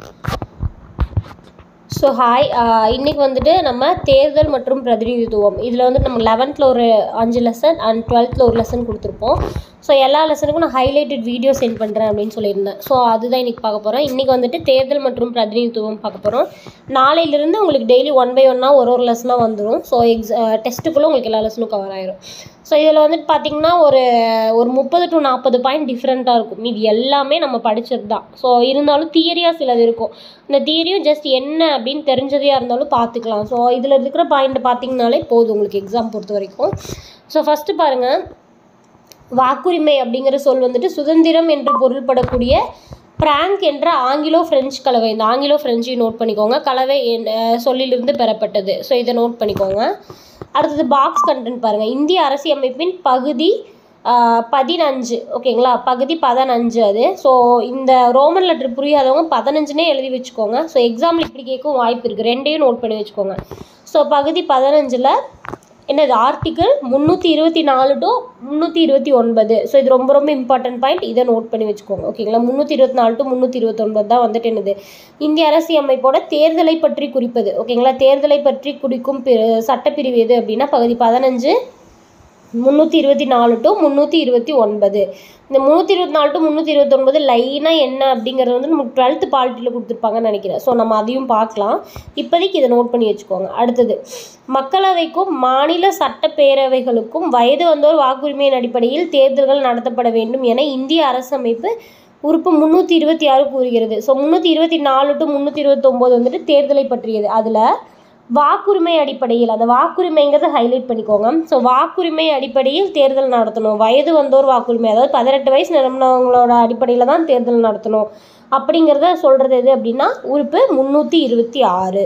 so hi இன்னைக்கு வந்துட்டு நம்ம தேர்தல் மற்றும் பிரதிநிதித்துவம் இதில் வந்து நம்ம லெவன்த்தில் ஒரு அஞ்சு லெசன் அண்ட் டுவெல்த்தில் ஒரு லெசன் கொடுத்துருப்போம் ஸோ எல்லா லெசனுக்கும் நான் ஹைலைட்டட் வீடியோ சென்ட் பண்ணுறேன் அப்படின்னு சொல்லியிருந்தேன் ஸோ அதுதான் இன்றைக்கி பார்க்க போகிறோம் இன்றைக்கி வந்துட்டு தேர்தல் மற்றும் பிரதிநிதித்துவம் பார்க்க போகிறோம் நாளையிலிருந்து உங்களுக்கு டெய்லி ஒன் பை ஒன்னாக ஒரு ஒரு லெசனாக வந்துடும் ஸோ எக்ஸ் டெஸ்ட்டுக்குள்ளே உங்களுக்கு எல்லா லெசனும் கவர் ஆயிரும் ஸோ இதில் வந்துட்டு பார்த்திங்கன்னா ஒரு ஒரு முப்பது டு நாற்பது பாயிண்ட் டிஃப்ரெண்ட்டாக இருக்கும் மீதி எல்லாமே நம்ம படித்தது தான் ஸோ இருந்தாலும் தியரியாக சிலது இருக்கும் இந்த தியரியும் ஜஸ்ட் என்ன அப்படின்னு தெரிஞ்சதையாக இருந்தாலும் பார்த்துக்கலாம் ஸோ இதில் இருக்கிற பாயிண்ட் பார்த்தீங்கனாலே போதும் உங்களுக்கு எக்ஸாம் பொறுத்த வரைக்கும் ஸோ ஃபஸ்ட்டு பாருங்கள் வாக்குரிமை அப்படிங்கிற சொல் வந்துட்டு சுதந்திரம் என்று பொருள்படக்கூடிய பிராங்க் என்ற ஆங்கிலோ பிரெஞ்சு கலவை இந்த ஆங்கிலோ பிரெஞ்சையும் நோட் பண்ணிக்கோங்க கலவை என்- அஹ் சொல்லிலிருந்து பெறப்பட்டது ஸோ இதை நோட் பண்ணிக்கோங்க அடுத்தது பாக்ஸ் கண்டென்ட் பாருங்கள் இந்திய அரசியமைப்பின் பகுதி ஆஹ், பதினஞ்சு ஓகேங்களா பகுதி பதினஞ்சு அது ஸோ இந்த ரோமன் லெட்டர் புரியாதவங்க பதினஞ்சுனே எழுதி வச்சுக்கோங்க ஸோ எக்ஸாம்பிள் இப்படி கேட்கவும் வாய்ப்பு இருக்குது ரெண்டையும் நோட் பண்ணி வச்சுக்கோங்க ஸோ பகுதி பதினஞ்சில் என்னது ஆர்டிக்கிள் முந்நூற்றி இருபத்தி நாலு டு முந்நூற்றி இருபத்தி ஒன்பது ஸோ இது ரொம்ப ரொம்ப இம்பார்ட்டன்ட் பாயிண்ட் இதை நோட் பண்ணி வச்சுக்கோங்க ஓகேங்களா முந்நூற்றி இருபத்தி நாலு டு முந்நூற்றி இருபத்தொன்பது தான் வந்துட்டு என்னது இந்திய அரசியமைப்போட தேர்தலை பற்றி குறிப்பது ஓகேங்களா தேர்தலை பற்றி குறிக்கும் பி சட்டப்பிரிவு எது அப்படின்னா பகுதி பதினஞ்சு முந்நூற்றி இருபத்தி நாலு டு முந்நூற்றி இருபத்தி ஒன்பது இந்த முந்நூற்றி இருபத்தி நாலு டு முந்நூற்றி இருபத்தொன்பது லைனாக என்ன அப்படிங்கிறது வந்து நமக்கு டுவெல்த்து பாலிட்டியில் கொடுத்துருப்பாங்கன்னு நினைக்கிறேன் ஸோ நம்ம அதையும் பார்க்கலாம் இப்போதைக்கு இதை நோட் பண்ணி வச்சுக்கோங்க அடுத்தது மக்களவைக்கும் மாநில சட்டப்பேரவைகளுக்கும் வயது வந்தோர் வாக்குரிமையின் அடிப்படையில் தேர்தல்கள் நடத்தப்பட வேண்டும் என இந்திய அரசமைப்பு உறுப்பு முந்நூற்றி இருபத்தி ஆறு கூறுகிறது ஸோ முந்நூற்றி இருபத்தி நாலு டு முந்நூற்றி இருபத்தொம்போது வந்துட்டு தேர்தலை பற்றியது அதில் வாக்குரிமை அடிப்படையில் அந்த வாக்குரிமைங்கிறத ஹைலைட் பண்ணிக்கோங்க ஸோ வாக்குரிமை அடிப்படையில் தேர்தல் நடத்தணும் வயது வந்தோர் வாக்குரிமை அதாவது பதினெட்டு வயசு நிரம்பினவங்களோட அடிப்படையில் தான் தேர்தல் நடத்தணும் அப்படிங்கிறத சொல்கிறது எது அப்படின்னா உறுப்பு முந்நூற்றி இருபத்தி ஆறு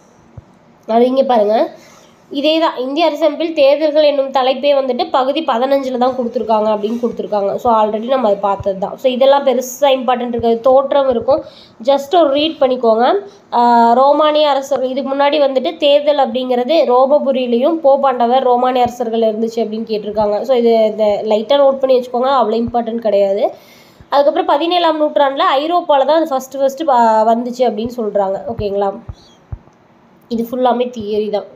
அது இங்கே பாருங்கள் இதே தான் இந்திய அரசமைப்பில் தேர்தல்கள் என்னும் தலைப்பே வந்துட்டு பகுதி பதினஞ்சில் தான் கொடுத்துருக்காங்க அப்படின்னு கொடுத்துருக்காங்க ஸோ ஆல்ரெடி நம்ம அதை பார்த்தது தான் ஸோ இதெல்லாம் பெருசாக இம்பார்ட்டன்ட் இருக்காது தோற்றம் இருக்கும் ஜஸ்ட் ஒரு ரீட் பண்ணிக்கோங்க ஆஹ் ரோமானிய அரசர் இதுக்கு முன்னாடி வந்துட்டு தேர்தல் அப்படிங்கிறது ரோமபுரியிலையும் போப்பாண்டவர் ரோமானிய அரசர்கள் இருந்துச்சு அப்படின்னு கேட்டிருக்காங்க ஸோ இது இந்த லைட்டாக நோட் பண்ணி வச்சுக்கோங்க அவ்வளோ இம்பார்ட்டன்ட் கிடையாது அதுக்கப்புறம் பதினேழாம் நூற்றாண்டில் ஐரோப்பாவில் தான் அது ஃபஸ்ட்டு ஃபஸ்ட்டு வந்துச்சு அப்படின்னு சொல்கிறாங்க ஓகேங்களா இது ஃபுல்லாமே தியரி தான்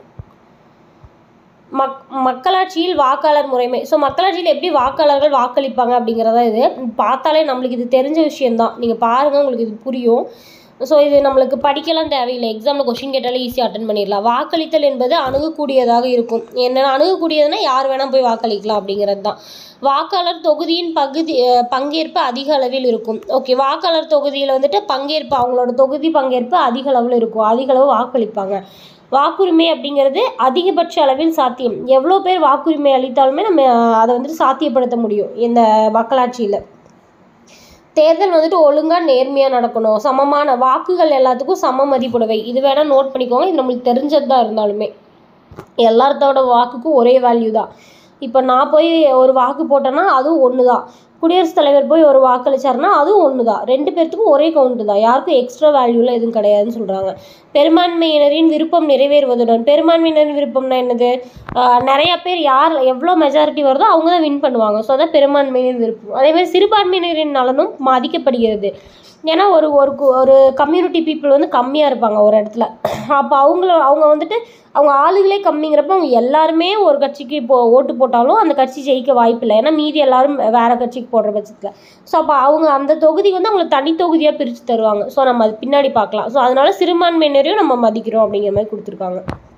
மக் மக்களாட்சியில் வாக்காளர் முறைமை ஸோ மக்களாட்சியில் எப்படி வாக்காளர்கள் வாக்களிப்பாங்க அப்படிங்கிறதா இது பார்த்தாலே நம்மளுக்கு இது தெரிஞ்ச விஷயம்தான் நீங்கள் பாருங்கள் உங்களுக்கு இது புரியும் ஸோ இது நம்மளுக்கு படிக்கலாம் தேவையில்லை எக்ஸாமில் கொஷின் கேட்டாலே ஈஸியாக அட்டன் பண்ணிடலாம் வாக்களித்தல் என்பது அணுகக்கூடியதாக இருக்கும் என்ன அணுகக்கூடியதுன்னா யார் வேணால் போய் வாக்களிக்கலாம் அப்படிங்கிறது தான் வாக்காளர் தொகுதியின் பகுதி அஹ், பங்கேற்பு அதிக அளவில் இருக்கும் ஓகே வாக்காளர் தொகுதியில் வந்துட்டு பங்கேற்பு அவங்களோட தொகுதி பங்கேற்பு அதிக அளவில் இருக்கும் அதிக அளவு வாக்களிப்பாங்க வாக்குரிமை அப்படிங்கிறது அதிகபட்ச அளவில் சாத்தியம் எவ்வளோ பேர் வாக்குரிமை அளித்தாலுமே நம்ம அஹ், அதை வந்துட்டு சாத்தியப்படுத்த முடியும் இந்த மக்களாட்சியில் தேர்தல் வந்துட்டு ஒழுங்காக நேர்மையாக நடக்கணும் சமமான வாக்குகள் எல்லாத்துக்கும் சம மதிப்புடவை இது வேணால் நோட் பண்ணிக்கோங்க இது நம்மளுக்கு தெரிஞ்சது தான் இருந்தாலுமே எல்லாத்தோட வாக்குக்கும் ஒரே வேல்யூ தான் இப்போ நான் போய் ஒரு வாக்கு போட்டேன்னா அதுவும் ஒன்று தான் குடியரசுத் தலைவர் போய் ஒரு வாக்களிச்சாருன்னா அதுவும் ஒன்று தான் ரெண்டு பேர்த்துக்கும் ஒரே கவுண்ட்டு தான் யாருக்கும் எக்ஸ்ட்ரா வேல்யூலாம் எதுவும் கிடையாதுன்னு சொல்கிறாங்க பெரும்பான்மையினரின் விருப்பம் நிறைவேறுவதுடன் பெரும்பான்மையினரின் விருப்பம்னா என்னது ஆஹ் நிறைய பேர் யார் எவ்வளோ மெஜாரிட்டி வருதோ அவங்க தான் வின் பண்ணுவாங்க ஸோ அதான் பெரும்பான்மையினர் விருப்பம் அதே மாதிரி சிறுபான்மையினரின் நலனும் மதிக்கப்படுகிறது ஏன்னா ஒரு ஒரு கு- ஒரு கம்யூனிட்டி பீப்புள் வந்து கம்மியாக இருப்பாங்க ஒரு இடத்துல அப்போ அவங்கள அவங்க வந்துட்டு அவங்க ஆளுகளே கம்மிங்கிறப்ப அவங்க எல்லாருமே ஒரு கட்சிக்கு இப்போ ஓட்டு போட்டாலும் அந்த கட்சி ஜெயிக்க வாய்ப்பில்லை ஏன்னா மீதி எல்லாரும் வேற கட்சிக்கு போடுற பட்சத்தில் ஸோ அப்போ அவங்க அந்த தொகுதி வந்து அவங்களுக்கு தனி தொகுதியாக பிரித்து தருவாங்க ஸோ நம்ம அது பின்னாடி பார்க்கலாம் ஸோ அதனால சிறுபான்மையினரையும் நம்ம மதிக்கிறோம் அப்படிங்கிற மாதிரி கொடுத்துருக்காங்க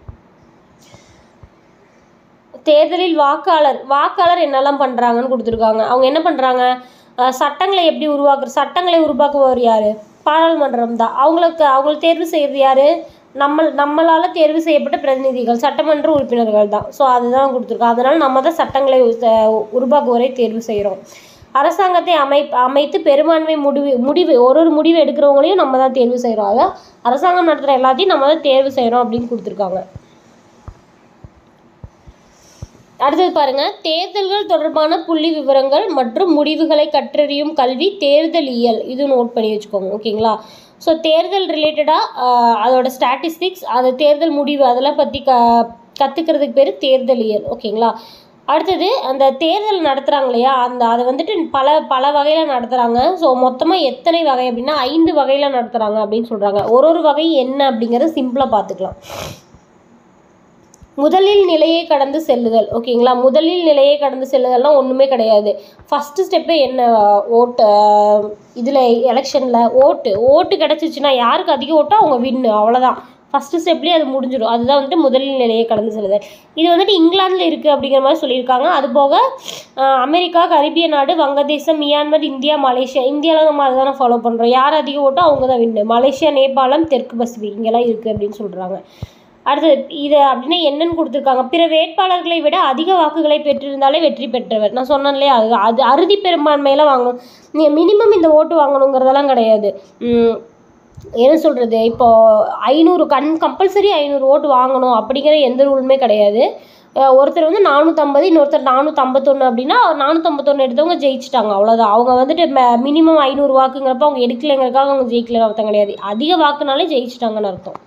தேர்தலில் வாக்காளர் வாக்காளர் என்னெல்லாம் பண்ணுறாங்கன்னு கொடுத்துருக்காங்க அவங்க என்ன பண்ணுறாங்க சட்டங்களை எப்படி உருவாக்குற சட்டங்களை உருவாக்குபவர் யார் பாராளுமன்றம் தான் அவங்களுக்கு அவங்களை தேர்வு செய்கிறது யார் நம்ம நம்மளால் தேர்வு செய்யப்பட்ட பிரதிநிதிகள் சட்டமன்ற உறுப்பினர்கள் தான் ஸோ அதுதான் கொடுத்துருக்கோம் அதனால் நம்ம தான் சட்டங்களை உ- உருவாக்குவோரை தேர்வு செய்கிறோம் அரசாங்கத்தை அமை அமைத்து பெரும்பான்மை முடிவு முடிவு ஒரு ஒரு முடிவு எடுக்கிறவங்களையும் நம்ம தான் தேர்வு செய்கிறோம் அதான் அரசாங்கம் நடத்துகிற எல்லாத்தையும் நம்ம தான் தேர்வு செய்கிறோம் அப்படின்னு கொடுத்துருக்காங்க அடுத்தது பாருங்க தேர்தல்கள் தொடர்பான புள்ளி விவரங்கள் மற்றும் முடிவுகளை கற்றறியும் கல்வி தேர்தலியல் இது நோட் பண்ணி வச்சுக்கோங்க ஓகேங்களா ஸோ தேர்தல் ரிலேட்டடாக அதோட ஸ்டாட்டிஸ்டிக்ஸ் அது தேர்தல் முடிவு அதெல்லாம் பற்றி க கற்றுக்கிறதுக்கு பேர் தேர்தலியல் ஓகேங்களா அடுத்தது அந்த தேர்தல் நடத்துகிறாங்க இல்லையா அந்த அதை வந்துட்டு பல பல வகையில் நடத்துகிறாங்க ஸோ மொத்தமாக எத்தனை வகை அப்படின்னா ஐந்து வகையில் நடத்துகிறாங்க அப்படின்னு சொல்கிறாங்க ஒரு ஒரு வகை என்ன அப்படிங்கிறத சிம்பிளாக பார்த்துக்கலாம் முதலில் நிலையை கடந்து செல்லுதல் ஓகேங்களா முதலில் நிலையை கடந்து செல்லுதல்லாம் ஒன்றுமே கிடையாது ஃபஸ்ட்டு ஸ்டெப்பே என்ன ஓட்டு இதில் எலெக்ஷனில் ஓட்டு ஓட்டு கிடச்சிச்சின்னா யாருக்கு அதிக ஓட்டோ அவங்க வின்னு அவ்வளோதான் ஃபஸ்ட்டு ஸ்டெப்லேயே அது முடிஞ்சிடும் அதுதான் வந்துட்டு முதலில் நிலையை கடந்து செல்லுதல் இது வந்துட்டு இங்கிலாந்தில் இருக்குது அப்படிங்கிற மாதிரி சொல்லியிருக்காங்க அது போக ஆஹ், அமெரிக்கா கரிபிய நாடு வங்கதேசம் மியான்மர் இந்தியா மலேசியா இந்தியாவில் நம்ம அதுதானே ஃபாலோ பண்ணுறோம் யார் அதிக ஓட்டோ அவங்க தான் வின்னு மலேசியா நேபாளம் தெற்கு பசிபிக் இங்கெல்லாம் இருக்குது அப்படின்னு சொல்கிறாங்க அடுத்து இது அப்படின்னா என்னன்னு கொடுத்துருக்காங்க பிற வேட்பாளர்களை விட அதிக வாக்குகளை பெற்றிருந்தாலே வெற்றி பெற்றவர் நான் சொன்னேன் இல்லையா அது அது அறுதி பெரும்பான்மையெல்லாம் வாங்கணும் நீங்கள் மினிமம் இந்த ஓட்டு வாங்கணுங்கிறதெல்லாம் கிடையாது உம், என்ன சொல்கிறது இப்போ ஐநூறு கண் கம்பல்சரி ஐநூறு ஓட்டு வாங்கணும் அப்படிங்கிற எந்த ரூலுமே கிடையாது அஹ் ஒருத்தர் வந்து நானூற்றம்பது இன்னொருத்தர் நானூற்றம்பத்தொன்று அப்படின்னா நானூற்றம்பத்தொன்று எடுத்தவங்க ஜெயிச்சிட்டாங்க அவ்வளோதான் அவங்க வந்துட்டு மினிமம் ஐநூறு வாக்குங்கிறப்ப அவங்க எடுக்கலைங்கிறதுக்காக அவங்க ஜெயிக்கலன்னு அர்த்தம் கிடையாது அதிக வாக்குனாலே ஜெயிச்சிட்டாங்கன்னு அர்த்தம்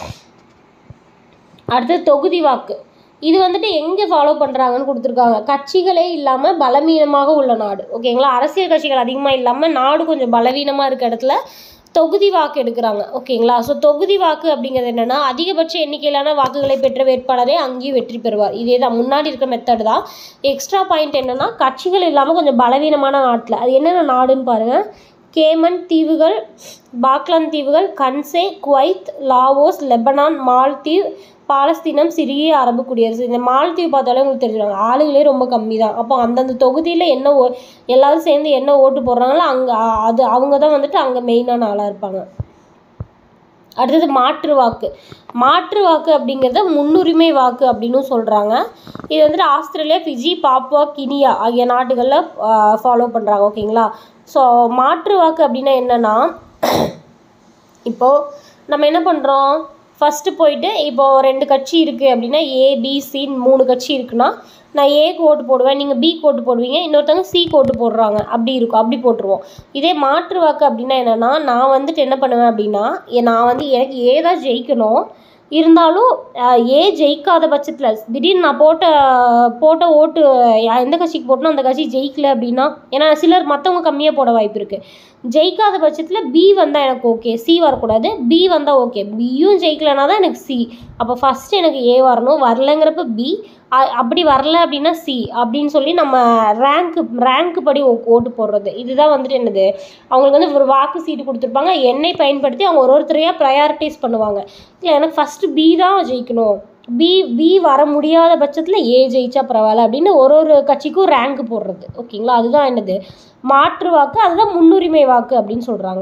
அடுத்து தொகுதி வாக்கு இது வந்துட்டு எங்கே ஃபாலோ பண்ணுறாங்கன்னு கொடுத்துருக்காங்க கட்சிகளே இல்லாமல் பலவீனமாக உள்ள நாடு ஓகேங்களா அரசியல் கட்சிகள் அதிகமாக இல்லாமல் நாடு கொஞ்சம் பலவீனமாக இருக்க இடத்துல தொகுதி வாக்கு எடுக்கிறாங்க ஓகேங்களா ஸோ தொகுதி வாக்கு அப்படிங்கிறது என்னென்னா அதிகபட்ச எண்ணிக்கையிலான வாக்குகளை பெற்ற வேட்பாளரே அங்கேயும் வெற்றி பெறுவார் இதே தான் முன்னாடி இருக்க மெத்தட் தான் எக்ஸ்ட்ரா பாயிண்ட் என்னென்னா கட்சிகள் இல்லாமல் கொஞ்சம் பலவீனமான நாட்டில் அது என்னென்ன நாடுன்னு பாருங்கள் கேமன் தீவுகள் பாக்லாந்து தீவுகள் கன்சே குவைத் லாவோஸ் லெபனான் மால்தீவ் பாலஸ்தீனம் சிறிய அரபு குடியரசு இந்த மாலத்தீவு பார்த்தாலே உங்களுக்கு தெரிஞ்சிடும் ஆளுகளே ரொம்ப கம்மி தான் அப்போ அந்தந்த தொகுதியில் என்ன ஓ எல்லாரும் சேர்ந்து என்ன ஓட்டு போடுறாங்களோ அங்கே அது அவங்க தான் வந்துட்டு அங்கே மெயினான ஆளாக இருப்பாங்க அடுத்தது மாற்று வாக்கு மாற்று வாக்கு அப்படிங்கிறத முன்னுரிமை வாக்கு அப்படின்னு சொல்கிறாங்க இது வந்துட்டு ஆஸ்திரேலியா ஃபிஜி பாப்புவா கினியா ஆகிய நாடுகளில் ஃபாலோ பண்ணுறாங்க ஓகேங்களா ஸோ மாற்று வாக்கு அப்படின்னா என்னென்னா இப்போது நம்ம என்ன பண்ணுறோம் ஃபஸ்ட்டு போயிட்டு இப்போது ரெண்டு கட்சி இருக்குது அப்படின்னா ஏ பி சின்னு மூணு கட்சி இருக்குன்னா நான் ஏக்கு ஓட்டு போடுவேன் நீங்கள் பிக்கு ஓட்டு போடுவீங்க இன்னொருத்தவங்க சிக்கு ஓட்டு போடுறாங்க அப்படி இருக்கும் அப்படி போட்டுருவோம் இதே மாற்று வாக்கு அப்படின்னா என்னென்னா நான் வந்துட்டு என்ன பண்ணுவேன் அப்படின்னா எ- நான் வந்து எனக்கு ஏ தான் ஜெயிக்கணும் இருந்தாலும் அஹ், ஏ ஜெயிக்காத பட்சத்தில் திடீர்னு நான் போட்ட போட்ட ஓட்டு யா- எந்த கட்சிக்கு போட்டனோ அந்த கட்சி ஜெயிக்கல அப்படின்னா ஏன்னா சிலர் மற்றவங்க கம்மியாக போட வாய்ப்பு இருக்குது ஜெயிக்காத பட்சத்தில் பி வந்தால் எனக்கு ஓகே சி வரக்கூடாது பி வந்தால் ஓகே பியும் ஜெயிக்கலனா தான் எனக்கு சி அப்போ ஃபஸ்ட்டு எனக்கு ஏ வரணும் வரலங்கிறப்ப பி அப்படி வரல அப்படின்னா சி அப்படின்னு சொல்லி நம்ம ரேங்க்கு ரேங்க்கு படி ஓ- ஓட்டு போடுறது இதுதான் வந்துட்டு என்னது அவங்களுக்கு வந்து ஒரு வாக்கு சீட்டு கொடுத்துருப்பாங்க எண்ணை பயன்படுத்தி அவங்க ஒரு ஒருத்தரையாக ப்ரையாரிட்டைஸ் பண்ணுவாங்க இல்லை எனக்கு ஃபஸ்ட்டு பி தான் ஜெயிக்கணும் பி பி வர முடியாத பட்சத்தில் ஏ ஜெயிச்சா பரவாயில்ல அப்படின்னு ஒரு ஒரு கட்சிக்கும் ரேங்க் போடுறது ஓகேங்களா அதுதான் என்னது மாற்று வாக்கு அதுதான் முன்னுரிமை வாக்கு அப்படின்னு சொல்கிறாங்க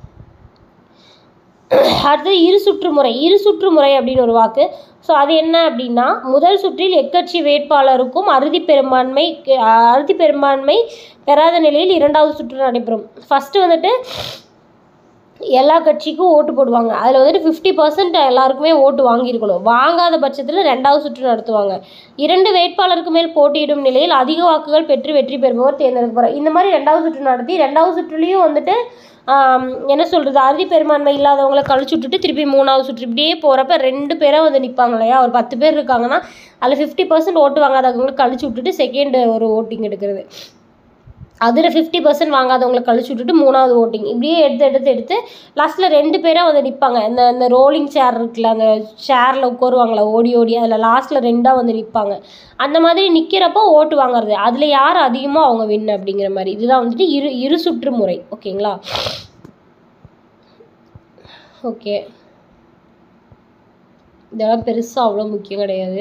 அடுத்தது இரு சுற்று முறை இரு சுற்று முறை அப்படின்னு ஒரு வாக்கு ஸோ அது என்ன அப்படின்னா முதல் சுற்றில் எக்கட்சி வேட்பாளருக்கும் அறுதி பெரும்பான்மை அஹ், அறுதி பெரும்பான்மை பெறாத நிலையில் இரண்டாவது சுற்று நடைபெறும் ஃபஸ்ட்டு வந்துட்டு எல்லா கட்சிக்கும் ஓட்டு போடுவாங்க அதில் வந்துட்டு ஃபிஃப்டி பர்சன்ட் எல்லாருக்குமே ஓட்டு வாங்கியிருக்கணும் வாங்காத பட்சத்தில் ரெண்டாவது சுற்று நடத்துவாங்க இரண்டு வேட்பாளருக்கு மேல் போட்டியிடும் நிலையில் அதிக வாக்குகள் பெற்று வெற்றி பெறுபவர் தேர்ந்தெடுக்கப்படுறார் இந்த மாதிரி ரெண்டாவது சுற்று நடத்தி ரெண்டாவது சுற்றுலேயும் வந்துட்டு ஆம், என்ன சொல்கிறது அறுதி பெரும்பான்மை இல்லாதவங்கள கழிச்சு விட்டுட்டு திருப்பி மூணாவது சுற்று இப்படியே போகிறப்ப ரெண்டு பேராக வந்து நிற்பாங்க இல்லையா ஒரு பத்து பேர் இருக்காங்கன்னா அதில் ஃபிஃப்டி பர்சன்ட் ஓட்டு வாங்காதவங்களை கழிச்சு விட்டுட்டு செகண்ட் ஒரு ஓட்டிங் எடுக்கிறது அதில் ஃபிஃப்டி பர்சன்ட் வாங்காதவங்களை கழிச்சு விட்டுட்டு மூணாவது ஓட்டிங் இப்படியே எடுத்து எடுத்து எடுத்து லாஸ்ட்டில் ரெண்டு பேராக வந்து நிற்பாங்க இந்த இந்த ரோலிங் சேர் இருக்குல்ல அந்த சேரில் உட்காருவாங்களே ஓடி ஓடி அதில் லாஸ்ட்டில் ரெண்டாக வந்து நிற்பாங்க அந்த மாதிரி நிற்கிறப்போ ஓட்டு வாங்குறது அதில் யார் அதிகமாக அவங்க வின் அப்படிங்கிற மாதிரி இதுதான் வந்துட்டு இரு இரு சுற்று முறை ஓகேங்களா ஓகே இதெல்லாம் பெருசாக அவ்வளோ முக்கியம் கிடையாது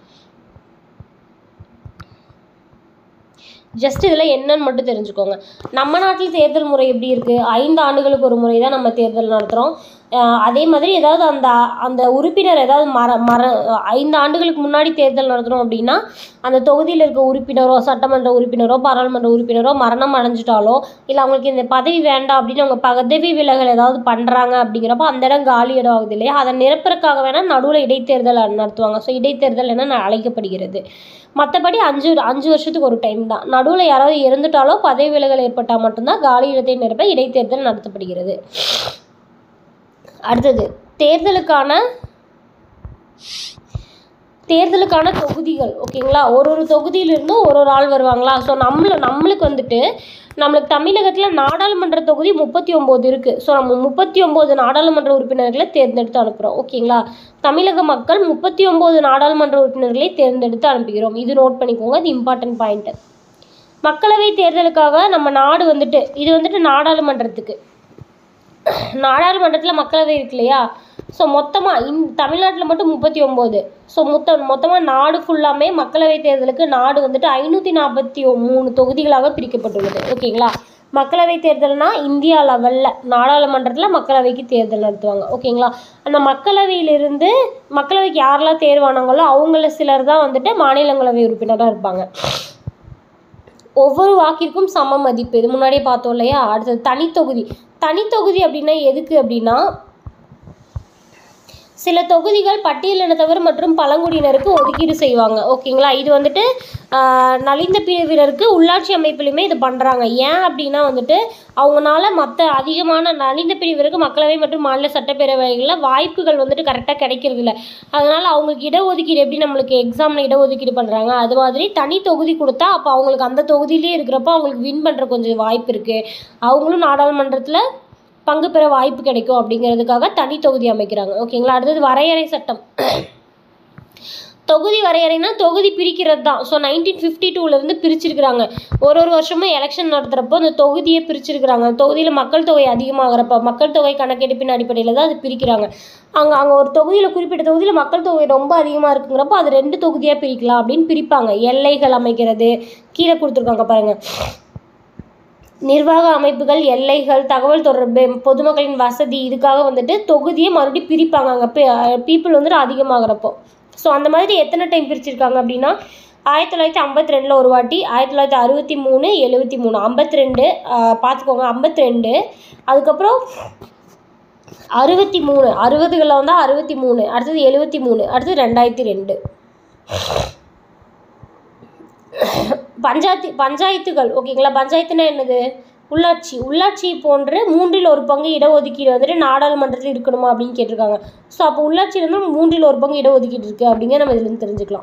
ஜஸ்ட் இதில் என்னன்னு மட்டும் தெரிஞ்சுக்கோங்க நம்ம நாட்டில் தேர்தல் முறை எப்படி இருக்குது ஐந்து ஆண்டுகளுக்கு ஒரு முறை தான் நம்ம தேர்தல் நடத்துகிறோம் அதே மாதிரி ஏதாவது அந்த அந்த உறுப்பினர் ஏதாவது மர மர ஐந்து ஆண்டுகளுக்கு முன்னாடி தேர்தல் நடத்துகிறோம் அப்படின்னா அந்த தொகுதியில் இருக்க உறுப்பினரோ சட்டமன்ற உறுப்பினரோ பாராளுமன்ற உறுப்பினரோ மரணம் அடைஞ்சிட்டாலோ இல்லை அவங்களுக்கு இந்த பதவி வேண்டாம் அப்படின்னு அவங்க பதவி விலகல் ஏதாவது பண்ணுறாங்க அப்படிங்கிறப்போ அந்த இடம் காலி இடம் ஆகுது இல்லையா அதை நிரப்புறதுக்காக வேணால் நடுவில் இடைத்தேர்தல் நடத்துவாங்க ஸோ இடைத்தேர்தல் என்ன அழைக்கப்படுகிறது மற்றபடி அஞ்சு அஞ்சு வருஷத்துக்கு ஒரு டைம் தான் நடுவில் யாராவது இறந்துட்டாலோ பதவி விலகல் ஏற்பட்டால் மட்டும்தான் காலி இடத்தை நிரப்ப இடைத்தேர்தல் நடத்தப்படுகிறது அடுத்தது தேர்தலுக்கான தேர்தலுக்கான தொகுதிகள் ஓகேங்களா ஒரு ஒரு தொகுதியிலிருந்தும் ஒரு ஒரு ஆள் வருவாங்களா ஸோ நம்மள நம்மளுக்கு வந்துட்டு நம்மளுக்கு தமிழகத்தில் நாடாளுமன்ற தொகுதி முப்பத்தி ஒம்பது இருக்குது ஸோ நம்ம முப்பத்தி ஒம்பது நாடாளுமன்ற உறுப்பினர்களை தேர்ந்தெடுத்து அனுப்புகிறோம் ஓகேங்களா தமிழக மக்கள் முப்பத்தி ஒம்பது நாடாளுமன்ற உறுப்பினர்களை தேர்ந்தெடுத்து அனுப்புகிறோம் இது நோட் பண்ணிக்கோங்க இது இம்பார்ட்டன்ட் பாயிண்ட்டு மக்களவை தேர்தலுக்காக நம்ம நாடு வந்துட்டு இது வந்துட்டு நாடாளுமன்றத்துக்கு நாடாளுமன்றத்தில் மக்களவை இருக்கு இல்லையா ஸோ மொத்தமாக இந் தமிழ்நாட்டில் மட்டும் முப்பத்தி ஒம்பது ஸோ மொத்த மொத்தமாக நாடு ஃபுல்லாமே மக்களவை தேர்தலுக்கு நாடு வந்துட்டு ஐநூற்றி நாற்பத்தி மூணு தொகுதிகளாக பிரிக்கப்பட்டுள்ளது ஓகேங்களா மக்களவை தேர்தல்னா இந்தியா லெவலில் நாடாளுமன்றத்தில் மக்களவைக்கு தேர்தல் நடத்துவாங்க ஓகேங்களா அந்த மக்களவையிலிருந்து மக்களவைக்கு யாரெல்லாம் தேர்வானாங்களோ அவங்கள சிலர் தான் வந்துட்டு மாநிலங்களவை உறுப்பினராக இருப்பாங்க ஒவ்வொரு வாக்கிற்கும் சம மதிப்பு இது முன்னாடியே பார்த்தோம் இல்லையா அடுத்தது தனித்தொகுதி தனித்தொகுதி அப்படின்னா எதுக்கு அப்படின்னா சில தொகுதிகள் பட்டியலினத்தவர் மற்றும் பழங்குடியினருக்கு ஒதுக்கீடு செய்வாங்க ஓகேங்களா இது வந்துட்டு ஆஹ், நலிந்த பிரிவினருக்கு உள்ளாட்சி அமைப்புலையுமே இது பண்ணுறாங்க ஏன் அப்படின்னா வந்துட்டு அவங்களால மற்ற அதிகமான நலிந்த பிரிவினருக்கு மக்களவை மற்றும் மாநில சட்டப்பேரவைகளில் வாய்ப்புகள் வந்துட்டு கரெக்டாக கிடைக்கிறது இல்லை அதனால் அவங்களுக்கு இடஒதுக்கீடு எப்படி நம்மளுக்கு எக்ஸாமில் இடஒதுக்கீடு பண்ணுறாங்க அது மாதிரி தனி தொகுதி கொடுத்தா அப்போ அவங்களுக்கு அந்த தொகுதியிலே இருக்கிறப்போ அவங்களுக்கு வின் பண்ணுற கொஞ்சம் வாய்ப்பு இருக்குது அவங்களும் நாடாளுமன்றத்தில் பங்கு பெற வாய்ப்பு கிடைக்கும் அப்படிங்கிறதுக்காக தனி தொகுதி அமைக்கிறாங்க ஓகேங்களா அடுத்தது வரையறை சட்டம் தொகுதி வரையறைனா தொகுதி பிரிக்கிறது தான் ஸோ நைன்டீன் ஃபிஃப்டி டூலேருந்து பிரிச்சிருக்கிறாங்க ஒரு ஒரு வருஷமும் எலெக்ஷன் நடத்துகிறப்போ அந்த தொகுதியை பிரிச்சிருக்கிறாங்க அந்த தொகுதியில் மக்கள் தொகை அதிகமாகிறப்ப மக்கள் தொகை கணக்கெடுப்பின் அடிப்படையில் தான் அது பிரிக்கிறாங்க அங்கே அங்கே ஒரு தொகுதியில் குறிப்பிட்ட தொகுதியில் மக்கள் தொகை ரொம்ப அதிகமாக இருக்குங்கிறப்போ அது ரெண்டு தொகுதியாக பிரிக்கலாம் அப்படின்னு பிரிப்பாங்க எல்லைகள் அமைக்கிறது கீழே கொடுத்துருக்காங்க பாருங்கள் நிர்வாக அமைப்புகள் எல்லைகள் தகவல் தொடர்பு பொதுமக்களின் வசதி இதுக்காக வந்துட்டு தொகுதியை மறுபடியும் பிரிப்பாங்க அங்கே பீப்புள் வந்துட்டு அதிகமாகிறப்போ ஸோ அந்த மாதிரி எத்தனை டைம் பிரிச்சிருக்காங்க அப்படின்னா ஆயிரத்தி தொள்ளாயிரத்தி ஐம்பத்தி ரெண்டில் ஒரு வாட்டி ஆயிரத்தி தொள்ளாயிரத்தி அறுபத்தி மூணு எழுபத்தி மூணு ஐம்பத்தி ரெண்டு பார்த்துக்கோங்க ஐம்பத்தி ரெண்டு அதுக்கப்புறம் அறுபத்தி மூணு அறுபதுகளில் வந்தால் அறுபத்தி மூணு அடுத்தது எழுபத்தி மூணு அடுத்தது ரெண்டாயிரத்தி ரெண்டு பஞ்சாயத்து பஞ்சாயத்துகள் ஓகேங்களா பஞ்சாயத்துனா என்னது உள்ளாட்சி உள்ளாட்சி போன்று மூன்றில் ஒரு பங்கு இடஒதுக்கீடு வந்துட்டு நாடாளுமன்றத்தில் இருக்கணுமா அப்படின்னு கேட்டிருக்காங்க ஸோ அப்போ உள்ளாட்சியில் இருந்து மூன்றில் ஒரு பங்கு இடஒதுக்கீடு இருக்குது அப்படிங்க நம்ம இதுலேருந்து தெரிஞ்சுக்கலாம்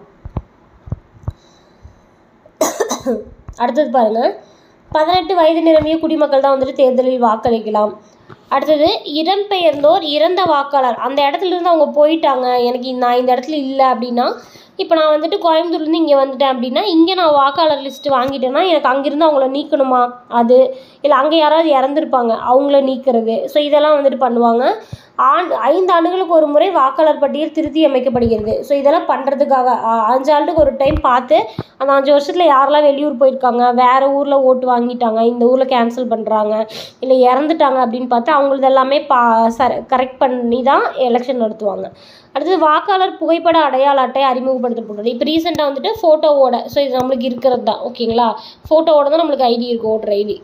அடுத்தது பாருங்க பதினெட்டு வயது நிரம்பிய குடிமக்கள் தான் வந்துட்டு தேர்தலில் வாக்களிக்கலாம் அடுத்தது இடம்பெயர்ந்தோர் இறந்த வாக்காளர் அந்த இடத்துல இருந்து அவங்க போயிட்டாங்க எனக்கு நான் இந்த இடத்துல இல்லை அப்படின்னா இப்போ நான் வந்துட்டு கோயம்புத்தூர்லேருந்து இங்கே வந்துட்டேன் அப்படின்னா இங்கே நான் வாக்காளர் லிஸ்ட்டு வாங்கிட்டேன்னா எனக்கு அங்கேருந்து அவங்கள நீக்கணுமா அது இல்லை அங்கே யாராவது இறந்துருப்பாங்க அவங்கள நீக்கிறது ஸோ இதெல்லாம் வந்துட்டு பண்ணுவாங்க ஆண்டு ஐந்து ஆண்டுகளுக்கு ஒரு முறை வாக்காளர் பட்டியல் திருத்தி அமைக்கப்படுகிறது ஸோ இதெல்லாம் பண்ணுறதுக்காக அஞ்சு ஆண்டுக்கு ஒரு டைம் பார்த்து அந்த அஞ்சு வருஷத்தில் யாரெல்லாம் வெளியூர் போயிருக்காங்க வேறு ஊரில் ஓட்டு வாங்கிட்டாங்க இந்த ஊரில் கேன்சல் பண்ணுறாங்க இல்லை இறந்துட்டாங்க அப்படின்னு பார்த்து அவங்களது எல்லாமே பா சர கரெக்ட் பண்ணி தான் எலெக்ஷன் நடத்துவாங்க அடுத்தது வாக்காளர் புகைப்பட அடையாள அட்டை அறிமுகப்படுத்தப்பட்டது இப்போ ரீசெண்டாக வந்துட்டு ஃபோட்டோவோட ஸோ இது நம்மளுக்கு இருக்கிறது தான் ஓகேங்களா ஃபோட்டோவோட தான் நம்மளுக்கு ஐடி இருக்கும் ஓட்டர் ஐடி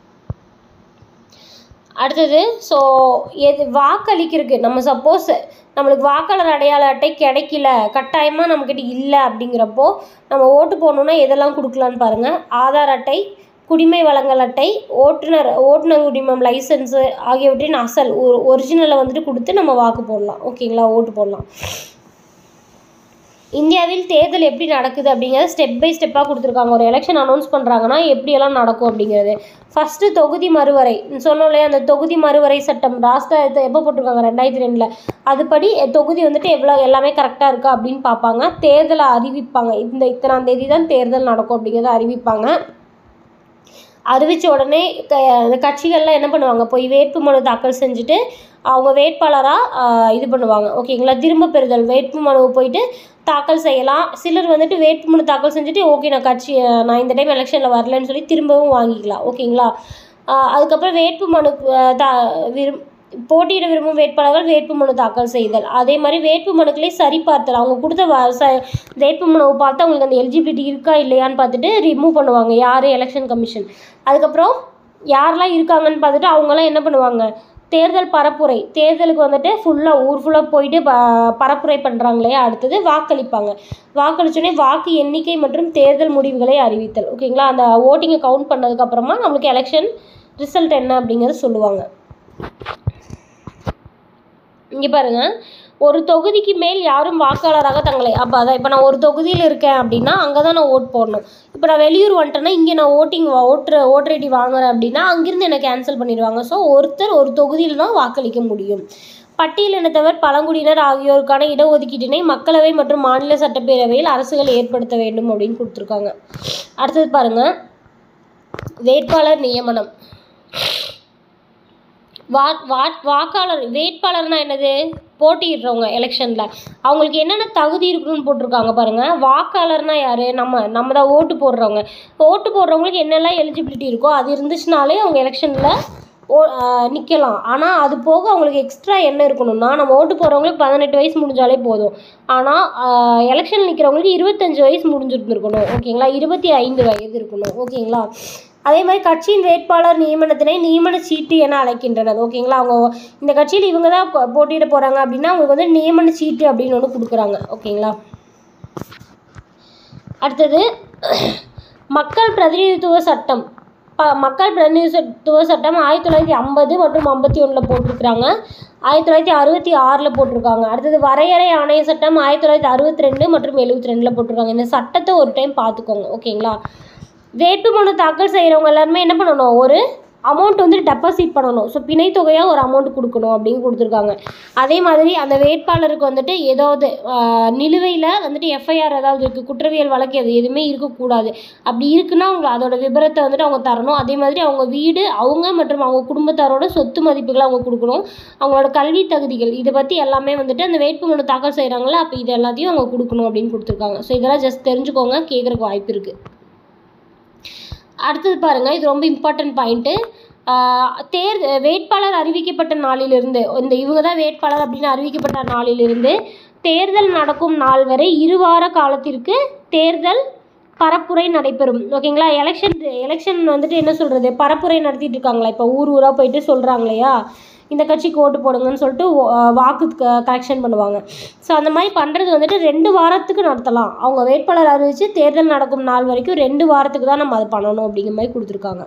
அடுத்தது ஸோ எது வாக்களிக்கிறதுக்கு நம்ம சப்போஸ் நம்மளுக்கு வாக்காளர் அடையாள அட்டை கிடைக்கல கட்டாயமாக நம்மக்கிட்ட இல்லை அப்படிங்கிறப்போ நம்ம ஓட்டு போடணுன்னா எதெல்லாம் கொடுக்கலான்னு பாருங்கள் ஆதார் அட்டை குடிமை வழங்கல் அட்டை ஓட்டுநர் ஓட்டுநர் உரிமம் லைசன்ஸு ஆகியவற்றின் அசல் ஒரு ஒரிஜினலை வந்துட்டு கொடுத்து நம்ம வாக்கு போடலாம் ஓகேங்களா ஓட்டு போடலாம் இந்தியாவில் தேர்தல் எப்படி நடக்குது அப்படிங்கிறத ஸ்டெப் பை ஸ்டெப்பாக கொடுத்துருக்காங்க ஒரு எலெக்ஷன் அனௌன்ஸ் பண்ணுறாங்கன்னா எப்படியெல்லாம் நடக்கும் அப்படிங்கிறது ஃபஸ்ட்டு தொகுதி மறுவரை சொன்னோம் இல்லையா அந்த தொகுதி மறுவரை சட்டம் ராஷ்டிர எப்போ போட்டிருக்காங்க ரெண்டாயிரத்தி ரெண்டில் அதுபடி தொகுதி வந்துட்டு எவ்வளோ எல்லாமே கரெக்டாக இருக்கா அப்படின்னு பார்ப்பாங்க தேர்தலை அறிவிப்பாங்க இந்த இத்தனாம் தேதி தான் தேர்தல் நடக்கும் அப்படிங்கிறத அறிவிப்பாங்க அறிவித்த உடனே க அந்த கட்சிகள்லாம் என்ன பண்ணுவாங்க போய் வேட்புமனு தாக்கல் செஞ்சுட்டு அவங்க வேட்பாளராக இது பண்ணுவாங்க ஓகேங்களா திரும்ப பெறுதல் வேட்புமனு போயிட்டு தாக்கல் செய்யலாம் சிலர் வந்துட்டு வேட்புமனு தாக்கல் செஞ்சுட்டு ஓகே நான் கட்சி நான் இந்த டைம் எலெக்ஷனில் வரலன்னு சொல்லி திரும்பவும் வாங்கிக்கலாம் ஓகேங்களா ஆஹ் அதுக்கப்புறம் வேட்புமனு ஆஹ் தா விரும் போட்டியிட விரும்பும் வேட்பாளர்கள் வேட்புமனு தாக்கல் செய்தல் அதே மாதிரி வேட்புமனுக்களை சரிபார்த்தல் அவங்க கொடுத்த வ ச வேட்புமனுவை பார்த்து அவங்களுக்கு அந்த எலிஜிபிலிட்டி இருக்கா இல்லையான்னு பார்த்துட்டு ரிமூவ் பண்ணுவாங்க யார் எலெக்ஷன் கமிஷன் அதுக்கப்புறம் யாரெல்லாம் இருக்காங்கன்னு பார்த்துட்டு அவங்கெல்லாம் என்ன பண்ணுவாங்க தேர்தல் பரப்புரை தேர்தலுக்கு வந்துட்டு ஃபுல்லாக ஊர் ஃபுல்லாக போயிட்டு ப பரப்புரை பண்ணுறாங்களே அடுத்தது வாக்களிப்பாங்க வாக்களிச்சோடனே வாக்கு எண்ணிக்கை மற்றும் தேர்தல் முடிவுகளை அறிவித்தல் ஓகேங்களா அந்த ஓட்டிங்கை கவுண்ட் பண்ணதுக்கப்புறமா நம்மளுக்கு எலெக்ஷன் ரிசல்ட் என்ன அப்படிங்கிறத சொல்லுவாங்க இங்கே பாருங்கள் ஒரு தொகுதிக்கு மேல் யாரும் வாக்காளராக தங்களை அப்போ அதான் இப்போ நான் ஒரு தொகுதியில் இருக்கேன் அப்படின்னா அங்கே தான் நான் ஓட் போடணும் இப்போ நான் வெளியூர் வந்துட்டேன்னா இங்கே நான் ஓட்டிங் ஓட்டுற ஓட்டர் ஐடி வாங்குறேன் அப்படின்னா அங்கேருந்து என்னை கேன்சல் பண்ணிடுவாங்க ஸோ ஒருத்தர் ஒரு தொகுதியில் தான் வாக்களிக்க முடியும் பட்டியலினத்தவர் பழங்குடியினர் ஆகியோருக்கான இடஒதுக்கீட்டினை மக்களவை மற்றும் மாநில சட்டப்பேரவையில் அரசுகள் ஏற்படுத்த வேண்டும் அப்படின்னு கொடுத்துருக்காங்க அடுத்தது பாருங்க வேட்பாளர் நியமனம் வா வா வாக்காளர் வேட்பாளர்னா என்னது போட்டியிடுறவங்க எலெக்ஷனில் அவங்களுக்கு என்னென்ன தகுதி இருக்கணும்னு போட்டிருக்காங்க பாருங்கள் வாக்காளர்னா யார் நம்ம நம்ம தான் ஓட்டு போடுறவங்க இப்போ ஓட்டு போடுறவங்களுக்கு என்னெல்லாம் எலிஜிபிலிட்டி இருக்கோ அது இருந்துச்சுனாலே அவங்க எலெக்ஷனில் ஓ நிற்கலாம் ஆனால் அது போக அவங்களுக்கு எக்ஸ்ட்ரா என்ன இருக்கணும்னா நம்ம ஓட்டு போடுறவங்களுக்கு பதினெட்டு வயசு முடிஞ்சாலே போதும் ஆனால் எலெக்ஷன் நிற்கிறவங்களுக்கு இருபத்தஞ்சு வயசு முடிஞ்சிருந்துருக்கணும் ஓகேங்களா இருபத்தி ஐந்து வயது இருக்கணும் ஓகேங்களா அதே மாதிரி கட்சியின் வேட்பாளர் நியமனத்தினை நியமன சீட்டு என அழைக்கின்றனர் ஓகேங்களா அவங்க இந்த கட்சியில் இவங்க தான் போ- போட்டியிட போகிறாங்க அப்படின்னா அவங்களுக்கு வந்து நியமன சீட்டு அப்படின்னு ஒன்று கொடுக்குறாங்க ஓகேங்களா அடுத்தது மக்கள் பிரதிநிதித்துவ சட்டம் ப மக்கள் பிரதிநிதித்துவ சட்டம் ஆயிரத்தி தொள்ளாயிரத்தி ஐம்பது மற்றும் ஐம்பத்தி ஒன்றில் போட்டிருக்கிறாங்க ஆயிரத்தி தொள்ளாயிரத்தி அறுபத்தி ஆறில் போட்டிருக்காங்க அடுத்தது வரையறை ஆணைய சட்டம் ஆயிரத்தி தொள்ளாயிரத்தி அறுபத்தி ரெண்டு மற்றும் எழுபத்தி ரெண்டில் போட்டிருக்காங்க இந்த சட்டத்தை ஒரு டைம் பார்த்துக்கோங்க ஓகேங்களா வேட்புமனு தாக்கல் செய்கிறவங்க எல்லாருமே என்ன பண்ணணும் ஒரு அமௌண்ட் வந்து டெபாசிட் பண்ணணும் ஸோ பிணைத்தொகையாக ஒரு அமௌண்ட் கொடுக்கணும் அப்படின்னு கொடுத்துருக்காங்க அதே மாதிரி அந்த வேட்பாளருக்கு வந்துட்டு ஏதாவது நிலுவையில் வந்துட்டு எஃப்ஐஆர் ஏதாவது இருக்குது குற்றவியல் வழக்கு அது எதுவுமே இருக்கக்கூடாது அப்படி இருக்குன்னா அவங்க அதோட விபரத்தை வந்துட்டு அவங்க தரணும் அதே மாதிரி அவங்க வீடு அவங்க மற்றும் அவங்க குடும்பத்தாரோட சொத்து மதிப்புகளை அவங்க கொடுக்கணும் அவங்களோட கல்வி தகுதிகள் இதை பற்றி எல்லாமே வந்துட்டு அந்த வேட்புமனு தாக்கல் செய்கிறாங்களா அப்போ இது எல்லாத்தையும் அவங்க கொடுக்கணும் அப்படின்னு கொடுத்துருக்காங்க ஸோ இதெல்லாம் ஜஸ்ட் தெரிஞ்சுக்கோங்க கேட்குறக்கு வாய்ப்பு இருக்குது அடுத்தது பாருங்க இது ரொம்ப இம்பார்ட்டன்ட் பாயிண்ட்டு தேர் வேட்பாளர் அறிவிக்கப்பட்ட நாளிலிருந்து இந்த இவங்க தான் வேட்பாளர் அப்படின்னு அறிவிக்கப்பட்ட நாளிலிருந்து தேர்தல் நடக்கும் நாள் வரை இருவார காலத்திற்கு தேர்தல் பரப்புரை நடைபெறும் ஓகேங்களா எலெக்ஷன் எலெக்ஷன் வந்துட்டு என்ன சொல்கிறது பரப்புரை நடத்திட்டு இருக்காங்களா இப்போ ஊர் ஊராக போயிட்டு சொல்கிறாங்க இல்லையா இந்த கட்சிக்கு ஓட்டு போடுங்கன்னு சொல்லிட்டு ஓ- அஹ் வாக்கு கலெக்ஷன் பண்ணுவாங்க ஸோ அந்த மாதிரி பண்ணுறது வந்துட்டு ரெண்டு வாரத்துக்கு நடத்தலாம் அவங்க வேட்பாளர் அறிவித்து தேர்தல் நடக்கும் நாள் வரைக்கும் ரெண்டு வாரத்துக்கு தான் நம்ம அதை பண்ணணும் அப்படிங்கிற மாதிரி கொடுத்துருக்காங்க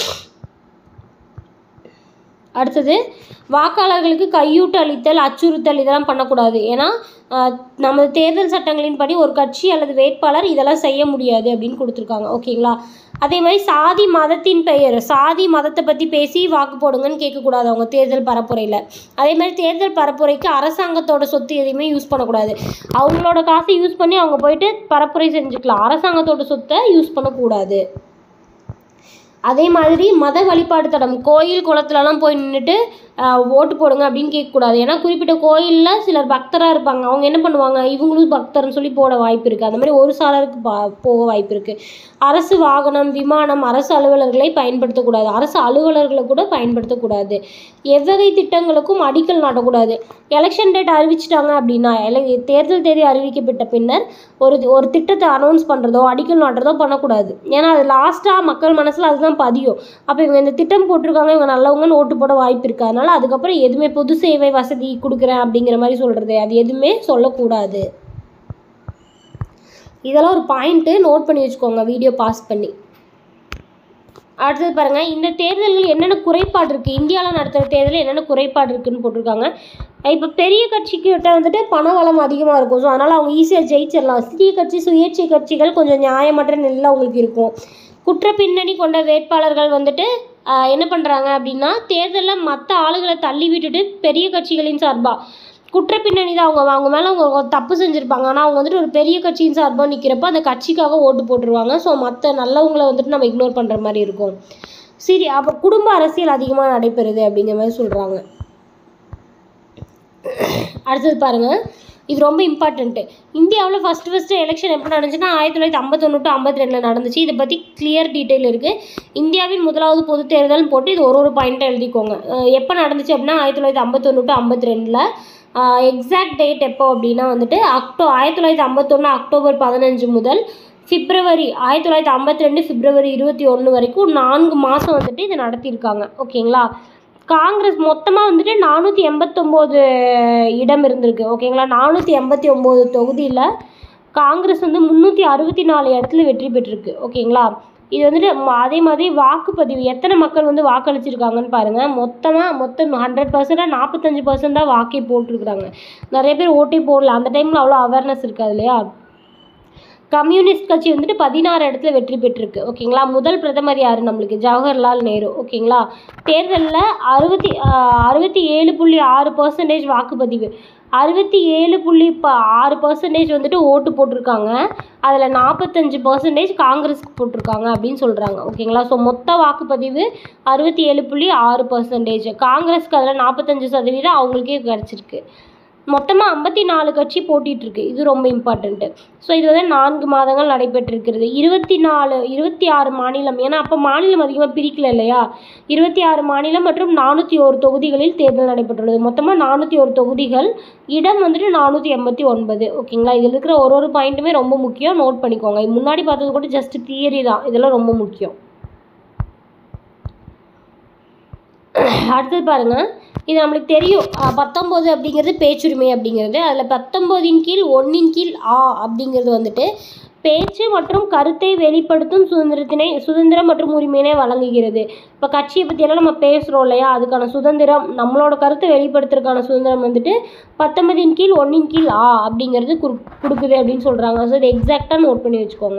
அடுத்தது வாக்காளர்களுக்கு கையூட்டு அளித்தல் அச்சுறுத்தல் இதெல்லாம் பண்ணக்கூடாது ஏன்னா ஆஹ், நமது தேர்தல் சட்டங்களின்படி ஒரு கட்சி அல்லது வேட்பாளர் இதெல்லாம் செய்ய முடியாது அப்படின்னு கொடுத்துருக்காங்க ஓகேங்களா அதே மாதிரி சாதி மதத்தின் பெயர் சாதி மதத்தை பற்றி பேசி வாக்கு போடுங்கன்னு கேட்கக்கூடாது அவங்க தேர்தல் பரப்புரையில் அதே மாதிரி தேர்தல் பரப்புரைக்கு அரசாங்கத்தோட சொத்து எதையுமே யூஸ் பண்ணக்கூடாது அவங்களோட காசை யூஸ் பண்ணி அவங்க போயிட்டு பரப்புரை செஞ்சுக்கலாம் அரசாங்கத்தோட சொத்தை யூஸ் பண்ணக்கூடாது அதே மாதிரி மத வழிபாடு தடம் கோயில் குளத்துலலாம் போய் நின்றுட்டு ஓட்டு போடுங்க அப்படின்னு கேட்கக்கூடாது ஏன்னா குறிப்பிட்ட கோயிலில் சிலர் பக்தராக இருப்பாங்க அவங்க என்ன பண்ணுவாங்க இவங்களும் பக்தர்னு சொல்லி போட வாய்ப்பு இருக்குது அந்த மாதிரி ஒரு சாலருக்கு பா போக வாய்ப்பு இருக்குது அரசு வாகனம் விமானம் அரசு அலுவலர்களை பயன்படுத்தக்கூடாது அரசு அலுவலர்களை கூட பயன்படுத்தக்கூடாது எவ்வகை திட்டங்களுக்கும் அடிக்கல் நாட்டக்கூடாது எலெக்ஷன் டேட் அறிவிச்சிட்டாங்க அப்படின்னா எல தேர்தல் தேதி அறிவிக்கப்பட்ட பின்னர் ஒரு ஒரு திட்டத்தை அனௌன்ஸ் பண்ணுறதோ அடிக்கல் நாட்டுறதோ பண்ணக்கூடாது ஏன்னா அது லாஸ்ட்டாக மக்கள் மனசில் அதுதான் பதியும் அப்போ இவங்க இந்த திட்டம் போட்டிருக்காங்க இவங்க நல்லவங்கன்னு ஓட்டு போட வாய்ப்பு இருக்குது அதனால் அதுக்கப்புறம் எதுவுமே பொது சேவை வசதி கொடுக்குறேன் அப்படிங்கிற மாதிரி சொல்கிறது அது எதுவுமே சொல்லக்கூடாது இதெல்லாம் ஒரு பாயிண்ட்டு நோட் பண்ணி வச்சுக்கோங்க வீடியோ பாஸ் பண்ணி அடுத்தது பாருங்க இந்த தேர்தல்கள் என்னென்ன குறைபாடு இருக்குது இந்தியாவில் நடத்துகிற தேர்தலில் என்னென்ன குறைபாடு இருக்குன்னு போட்டிருக்காங்க இப்போ பெரிய கட்சிக்கிட்ட வந்துட்டு பண வளம் அதிகமாக இருக்கும் ஸோ அதனால் அவங்க ஈஸியாக ஜெயிச்சிடலாம் சிறிய கட்சி சுயேட்சை கட்சிகள் கொஞ்சம் நியாயமற்ற நிலையில் அவங்களுக்கு இருக்கும் குற்ற பின்னணி கொண்ட வேட்பாளர்கள் வந்துட்டு ஆஹ், என்ன பண்ணுறாங்க அப்படின்னா தேர்தலில் மற்ற ஆளுகளை தள்ளி விட்டுட்டு பெரிய கட்சிகளின் சார்பாக குற்ற பின்னணி தான் அவங்க அவங்க மேலே அவங்க ஒரு தப்பு செஞ்சுருப்பாங்க ஆனால் அவங்க வந்துட்டு ஒரு பெரிய கட்சியின் சார்பாக நிற்கிறப்ப அந்த கட்சிக்காக ஓட்டு போட்டுருவாங்க ஸோ மற்ற நல்லவங்களை வந்துட்டு நம்ம இக்னோர் பண்ணுற மாதிரி இருக்கும் சரி அப்போ குடும்ப அரசியல் அதிகமாக நடைபெறுது அப்படிங்கிற மாதிரி சொல்கிறாங்க அடுத்தது பாருங்க இது ரொம்ப இம்பார்ட்டண்ட்டு இந்தியாவில் ஃபஸ்ட்டு ஃபஸ்ட்டு எலெக்ஷன் எப்போ நடந்துச்சுன்னா ஆயிரத்தி தொள்ளாயிரத்தி ஐம்பத்தொன்று டு ஐம்பத்தி ரெண்டில் நடந்துச்சு இதை பற்றி கிளியர் டீட்டெயில் இருக்குது இந்தியாவின் முதலாவது பொது தேர்தல் போட்டு இது ஒரு ஒரு பாயிண்ட்டை எழுதிக்கோங்க அஹ் எப்போ நடந்துச்சு அப்படின்னா ஆயிரத்தி தொள்ளாயிரத்தி ஐம்பத்தொன்று டு ஐம்பத்தி ரெண்டில் எக்ஸாக்ட் டேட் எப்போ அப்படின்னா வந்துட்டு அக்டோ ஆயிரத்தி தொள்ளாயிரத்தி ஐம்பத்தொன்று அக்டோபர் பதினஞ்சு முதல் பிப்ரவரி ஆயிரத்தி தொள்ளாயிரத்தி ஐம்பத்தி ரெண்டு பிப்ரவரி இருபத்தி ஒன்று வரைக்கும் நான்கு மாதம் வந்துட்டு இதை நடத்தியிருக்காங்க ஓகேங்களா காங்கிரஸ் மொத்தமாக வந்துட்டு நானூற்றி எண்பத்தொம்போது இடம் இருந்திருக்கு ஓகேங்களா நானூற்றி எண்பத்தி ஒம்பது தொகுதியில் காங்கிரஸ் வந்து முந்நூற்றி அறுபத்தி நாலு இடத்துல வெற்றி பெற்றிருக்கு ஓகேங்களா இது வந்துட்டு ம- அதே மாதிரி வாக்குப்பதிவு எத்தனை மக்கள் வந்து வாக்களிச்சிருக்காங்கன்னு பாருங்கள் மொத்தமாக மொத்தம் ஹண்ட்ரட் பர்சன்டாக நாற்பத்தஞ்சு பர்சன்ட் தான் வாக்கே போட்டிருக்கிறாங்க நிறைய பேர் ஓட்டே போடல அந்த டைமில் அவ்வளோ அவேர்னஸ் இருக்காது இல்லையா கம்யூனிஸ்ட் கட்சி வந்துட்டு பதினாறு இடத்துல வெற்றி பெற்றிருக்கு ஓகேங்களா முதல் பிரதமர் யார் நம்மளுக்கு ஜவஹர்லால் நேரு ஓகேங்களா தேர்தலில் அறுபத்தி ஆஹ், அறுபத்தி ஏழு புள்ளி ஆறு பர்சன்டேஜ் வாக்குப்பதிவு அறுபத்தி ஏழு புள்ளி ப ஆறு பர்சன்டேஜ் வந்துட்டு ஓட்டு போட்டிருக்காங்க அதில் நாற்பத்தஞ்சு பர்சன்டேஜ் காங்கிரஸ்க்கு போட்டிருக்காங்க அப்படின்னு சொல்கிறாங்க ஓகேங்களா ஸோ மொத்த வாக்குப்பதிவு அறுபத்தி ஏழு புள்ளி ஆறு பர்சன்டேஜ் காங்கிரஸ்க்கு அதில் நாற்பத்தஞ்சு சதவீதம் அவங்களுக்கே கிடச்சிருக்கு மொத்தமாக ஐம்பத்தி நாலு கட்சி போட்டிட்டு இருக்கு இது ரொம்ப இம்பார்ட்டண்ட்டு ஸோ இது வந்து நான்கு மாதங்கள் நடைபெற்றிருக்கிறது இருபத்தி நாலு இருபத்தி ஆறு மாநிலம் ஏன்னா அப்போ மாநிலம் அதிகமாக பிரிக்கல இல்லையா இருபத்தி ஆறு மாநிலம் மற்றும் நானூற்றி ஒரு தொகுதிகளில் தேர்தல் நடைபெற்றுள்ளது மொத்தமாக நானூற்றி ஒரு தொகுதிகள் இடம் வந்துட்டு நானூற்றி எண்பத்தி ஒன்பது ஓகேங்களா இதில் இருக்கிற ஒரு ஒரு பாயிண்ட்டுமே ரொம்ப முக்கியம் நோட் பண்ணிக்கோங்க இது முன்னாடி பார்த்தது கூட ஜஸ்ட் தியரி தான் இதெல்லாம் ரொம்ப முக்கியம் அடுத்தது பாருங்க இது நம்மளுக்கு தெரியும் அஹ், பத்தொம்போது அப்படிங்கிறது பேச்சுரிமை அப்படிங்கிறது அதில் பத்தொம்போதின் கீழ் ஒன்றின் கீழ் ஆ அப்படிங்கிறது வந்துட்டு பேச்சு மற்றும் கருத்தை வெளிப்படுத்தும் சுதந்திரத்தினை சுதந்திரம் மற்றும் உரிமையினை வழங்குகிறது இப்போ கட்சியை பற்றியெல்லாம் நம்ம பேசுகிறோம் இல்லையா அதுக்கான சுதந்திரம் நம்மளோட கருத்தை வெளிப்படுத்துறதுக்கான சுதந்திரம் வந்துட்டு பத்தொன்பதின் கீழ் ஒன்றின் கீழ் ஆ அப்படிங்கிறது குடு கொடுக்குது அப்படின்னு சொல்கிறாங்க ஸோ இது எக்ஸாக்டாக நோட் பண்ணி வச்சுக்கோங்க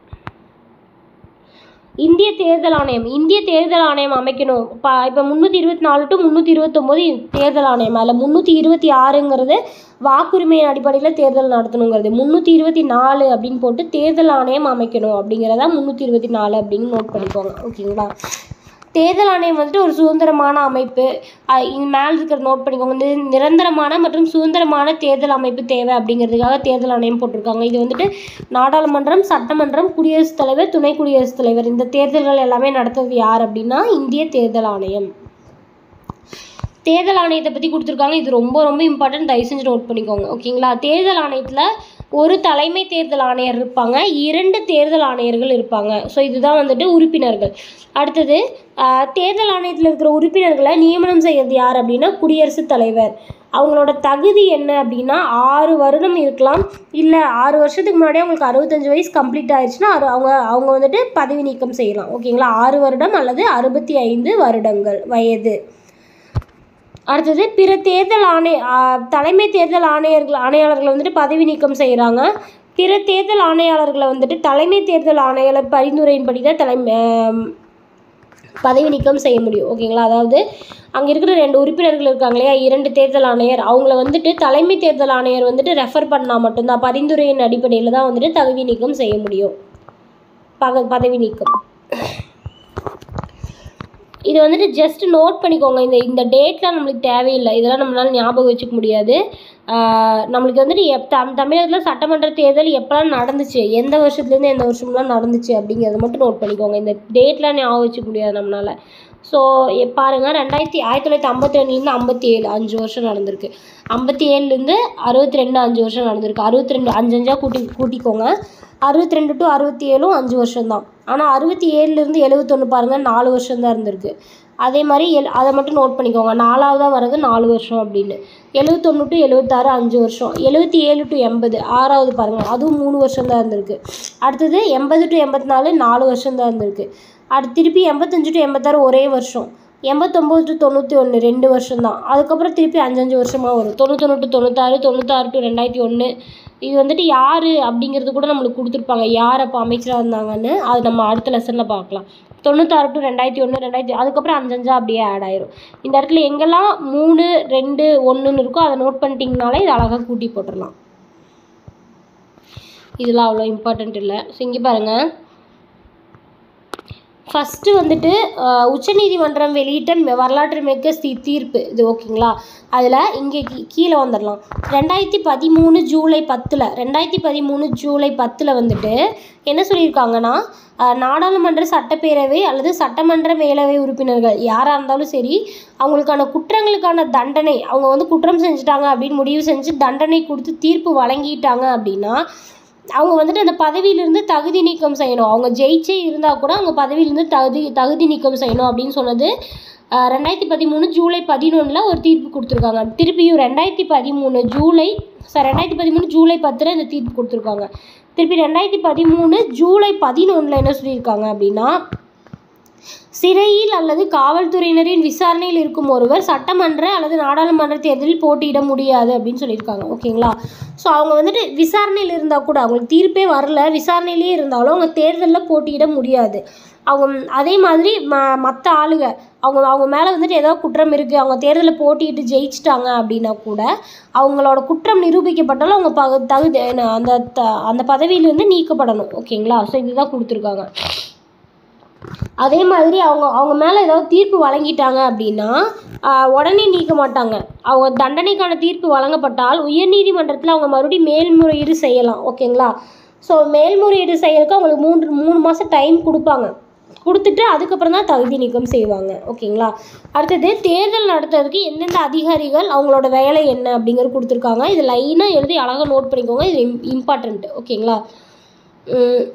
இந்திய தேர்தல் ஆணையம் இந்திய தேர்தல் ஆணையம் அமைக்கணும் இப்போ இப்போ முந்நூற்றி இருபத்தி நாலு டு முந்நூற்றி இருபத்தொம்போது தேர்தல் ஆணையம் அதில் முந்நூற்றி இருபத்தி ஆறுங்கிறது வாக்குரிமையின் அடிப்படையில் தேர்தல் நடத்தணுங்கிறது முந்நூற்றி இருபத்தி நாலு அப்படின்னு போட்டு தேர்தல் ஆணையம் அமைக்கணும் அப்படிங்கிறத முந்நூற்றி இருபத்தி நாலு அப்படின்னு நோட் பண்ணிக்கோங்க ஓகேங்களா தேர்தல் ஆணையம் வந்துட்டு ஒரு சுதந்திரமான அமைப்பு அஹ் இது மேலே இருக்கிற நோட் பண்ணிக்கோங்க வந்து நிரந்தரமான மற்றும் சுதந்திரமான தேர்தல் அமைப்பு தேவை அப்படிங்கிறதுக்காக தேர்தல் ஆணையம் போட்டிருக்காங்க இது வந்துட்டு நாடாளுமன்றம் சட்டமன்றம் குடியரசுத் தலைவர் துணை குடியரசுத் தலைவர் இந்த தேர்தல்கள் எல்லாமே நடத்துறது யார் அப்படின்னா இந்திய தேர்தல் ஆணையம் தேர்தல் ஆணையத்தை பற்றி கொடுத்துருக்காங்க இது ரொம்ப ரொம்ப இம்பார்ட்டன்ட் தயவு செஞ்சு நோட் பண்ணிக்கோங்க ஓகேங்களா தேர்தல் ஆணையத்தில் ஒரு தலைமை தேர்தல் ஆணையர் இருப்பாங்க இரண்டு தேர்தல் ஆணையர்கள் இருப்பாங்க ஸோ இதுதான் வந்துட்டு உறுப்பினர்கள் அடுத்தது ஆஹ், தேர்தல் ஆணையத்தில் இருக்கிற உறுப்பினர்களை நியமனம் செய்யறது யார் அப்படின்னா குடியரசுத் தலைவர் அவங்களோட தகுதி என்ன அப்படின்னா ஆறு வருடம் இருக்கலாம் இல்லை ஆறு வருஷத்துக்கு முன்னாடியே அவங்களுக்கு அறுபத்தஞ்சு வயசு கம்ப்ளீட் ஆயிடுச்சுன்னா அது அவங்க அவங்க வந்துட்டு பதவி நீக்கம் செய்யலாம் ஓகேங்களா ஆறு வருடம் அல்லது அறுபத்தி ஐந்து வருடங்கள் வயது அடுத்தது பிற தேர்தல் ஆணை ஆ, தலைமை தேர்தல் ஆணையர்கள் ஆணையாளர்களை வந்துட்டு பதவி நீக்கம் செய்கிறாங்க பிற தேர்தல் ஆணையாளர்களை வந்துட்டு தலைமை தேர்தல் ஆணையாளர் பரிந்துரையின்படி தான் தலைமை ஆம், பதவி நீக்கம் செய்ய முடியும் ஓகேங்களா அதாவது அங்கே இருக்கிற ரெண்டு உறுப்பினர்கள் இருக்காங்க இல்லையா இரண்டு தேர்தல் ஆணையர் அவங்கள வந்துட்டு தலைமை தேர்தல் ஆணையர் வந்துட்டு ரெஃபர் பண்ணால் மட்டும்தான் பரிந்துரையின் அடிப்படையில் தான் வந்துட்டு தகுதி நீக்கம் செய்ய முடியும் பக பதவி நீக்கம் இது வந்துட்டு ஜஸ்ட் நோட் பண்ணிக்கோங்க இந்த இந்த டேட்லாம் நம்மளுக்கு தேவையில்லை இதெல்லாம் நம்மளால ஞாபகம் வச்சுக்க முடியாது ஆஹ் நம்மளுக்கு வந்துட்டு எப் தம் தமிழகத்தில் சட்டமன்ற தேர்தல் எப்போலாம் நடந்துச்சு எந்த வருஷத்துலேருந்து எந்த வருஷம்லாம் நடந்துச்சு அப்படிங்கிறத மட்டும் நோட் பண்ணிக்கோங்க இந்த டேட்லாம் ஞாபகம் வச்சுக்க முடியாது நம்மளால ஸோ பாருங்க ரெண்டாயிரத்தி ஆயிரத்தி தொள்ளாயிரத்தி ஐம்பத்தி ரெண்டுலேருந்து ஐம்பத்தி ஏழு அஞ்சு வருஷம் நடந்திருக்கு ஐம்பத்தி ஏழுலேருந்து அறுபத்தி ரெண்டு அஞ்சு வருஷம் நடந்திருக்கு அறுபத்தி ரெண்டு அஞ்சு அஞ்சா கூட்டி கூட்டிக்கோங்க அறுபத்தி ரெண்டு டு அறுபத்தி ஏழும் அஞ்சு வருஷம் தான் ஆனால் அறுபத்தி ஏழுலேருந்து எழுபத்தொன்று பாருங்கள் நாலு வருஷம் தான் இருந்திருக்கு அதே மாதிரி எல் அதை மட்டும் நோட் பண்ணிக்கோங்க நாலாவதாக வர்றது நாலு வருஷம் அப்படின்னு எழுபத்தொன்று டு எழுபத்தாறு அஞ்சு வருஷம் எழுபத்தி ஏழு டு எண்பது ஆறாவது பாருங்கள் அதுவும் மூணு வருஷம் தான் இருந்திருக்கு அடுத்தது எண்பது டு எண்பத்தி நாலு நாலு வருஷம் தான் இருந்திருக்கு அடுத்து திருப்பி எண்பத்தஞ்சு டு எண்பத்தாறு ஒரே வருஷம் எண்பத்தொம்போது டு தொண்ணூற்றி ஒன்று ரெண்டு வருஷம் தான் அதுக்கப்புறம் திருப்பி அஞ்சஞ்சு வருஷமாக வரும் தொண்ணூத்தொன்று டு தொண்ணூத்தாறு தொண்ணூத்தாறு டு ரெண்டாயிரத்தி ஒன்று இது வந்துட்டு யார் அப்படிங்கிறது கூட நம்மளுக்கு கொடுத்துருப்பாங்க யார் அப்போ அமைச்சராக இருந்தாங்கன்னு அது நம்ம அடுத்த லெசனில் பார்க்கலாம் தொண்ணூத்தாறு டு ரெண்டாயிரத்தி ஒன்று ரெண்டாயிரத்தி அதுக்கப்புறம் அஞ்சஞ்சா அப்படியே ஆட் ஆயிரும் இந்த இடத்துல எங்கெல்லாம் மூணு ரெண்டு ஒன்றுன்னு இருக்கோ அதை நோட் பண்ணிட்டீங்கனாலே இது அழகாக கூட்டி போட்டுடலாம் இதெல்லாம் அவ்வளோ இம்பார்ட்டண்ட் இல்லை ஸோ இங்கே பாருங்கள் ஃபஸ்ட்டு வந்துட்டு அஹ், உச்சநீதிமன்றம் வெளியிட்ட ம- வரலாற்று மிக்க தீ தீர்ப்பு இது ஓகேங்களா அதில் இங்கே கீ- கீழே வந்துடலாம் ரெண்டாயிரத்தி பதிமூணு ஜூலை பத்தில் ரெண்டாயிரத்தி பதிமூணு ஜூலை பத்தில் வந்துட்டு என்ன சொல்லியிருக்காங்கன்னா அஹ், நாடாளுமன்ற சட்டப்பேரவை அல்லது சட்டமன்ற மேலவை உறுப்பினர்கள் யாராக இருந்தாலும் சரி அவங்களுக்கான குற்றங்களுக்கான தண்டனை அவங்க வந்து குற்றம் செஞ்சுட்டாங்க அப்படின்னு முடிவு செஞ்சு தண்டனை கொடுத்து தீர்ப்பு வழங்கிட்டாங்க அப்படின்னா அவங்க வந்துட்டு அந்த பதவியிலிருந்து தகுதி நீக்கம் செய்யணும் அவங்க ஜெயிச்சே இருந்தால் கூட அவங்க பதவியிலிருந்து தகுதி தகுதி நீக்கம் செய்யணும் அப்படின்னு சொன்னது அஹ், ரெண்டாயிரத்தி பதிமூணு ஜூலை பதினொன்றில் ஒரு தீர்ப்பு கொடுத்துருக்காங்க திருப்பியும் ரெண்டாயிரத்தி பதிமூணு ஜூலை சார் ரெண்டாயிரத்தி பதிமூணு ஜூலை பத்தில் இந்த தீர்ப்பு கொடுத்துருக்காங்க திருப்பி ரெண்டாயிரத்தி பதிமூணு ஜூலை பதினொன்றில் என்ன சொல்லியிருக்காங்க அப்படின்னா சிறையில் அல்லது காவல்துறையினரின் விசாரணையில் இருக்கும் ஒருவர் சட்டமன்ற அல்லது நாடாளுமன்ற தேர்தலில் போட்டியிட முடியாது அப்படின்னு சொல்லியிருக்காங்க ஓகேங்களா ஸோ அவங்க வந்துட்டு விசாரணையில் இருந்தால் கூட அவங்களுக்கு தீர்ப்பே வரல விசாரணையிலே இருந்தாலும் அவங்க தேர்தலில் போட்டியிட முடியாது அவங்க அதே மாதிரி ம மற்ற ஆளுங்க அவங்க அவங்க மேலே வந்துட்டு ஏதோ குற்றம் இருக்குது அவங்க தேர்தலில் போட்டியிட்டு ஜெயிச்சிட்டாங்க அப்படின்னா கூட அவங்களோட குற்றம் நிரூபிக்கப்பட்டாலும் அவங்க ப தகுதி அந்த த அந்த பதவியிலேருந்து நீக்கப்படணும் ஓகேங்களா ஸோ இதுதான் கொடுத்துருக்காங்க அதே மாதிரி அவங்க அவங்க மேலே ஏதாவது தீர்ப்பு வழங்கிட்டாங்க அப்படின்னா ஆஹ், உடனே நீக்க மாட்டாங்க அவங்க தண்டனைக்கான தீர்ப்பு வழங்கப்பட்டால் உயர்நீதிமன்றத்தில் அவங்க மறுபடியும் மேல்முறையீடு செய்யலாம் ஓகேங்களா ஸோ மேல்முறையீடு செய்யறதுக்கு அவங்களுக்கு மூன்று மூணு மாதம் டைம் கொடுப்பாங்க கொடுத்துட்டு அதுக்கப்புறம் தான் தகுதி நீக்கம் செய்வாங்க ஓகேங்களா அடுத்தது தேர்தல் நடத்துறதுக்கு எந்தெந்த அதிகாரிகள் அவங்களோட வேலை என்ன அப்படிங்கிறது கொடுத்துருக்காங்க இது லைனாக எழுதி அழகாக நோட் பண்ணிக்கோங்க இது இம்பார்ட்டண்ட்டு ஓகேங்களா உம்,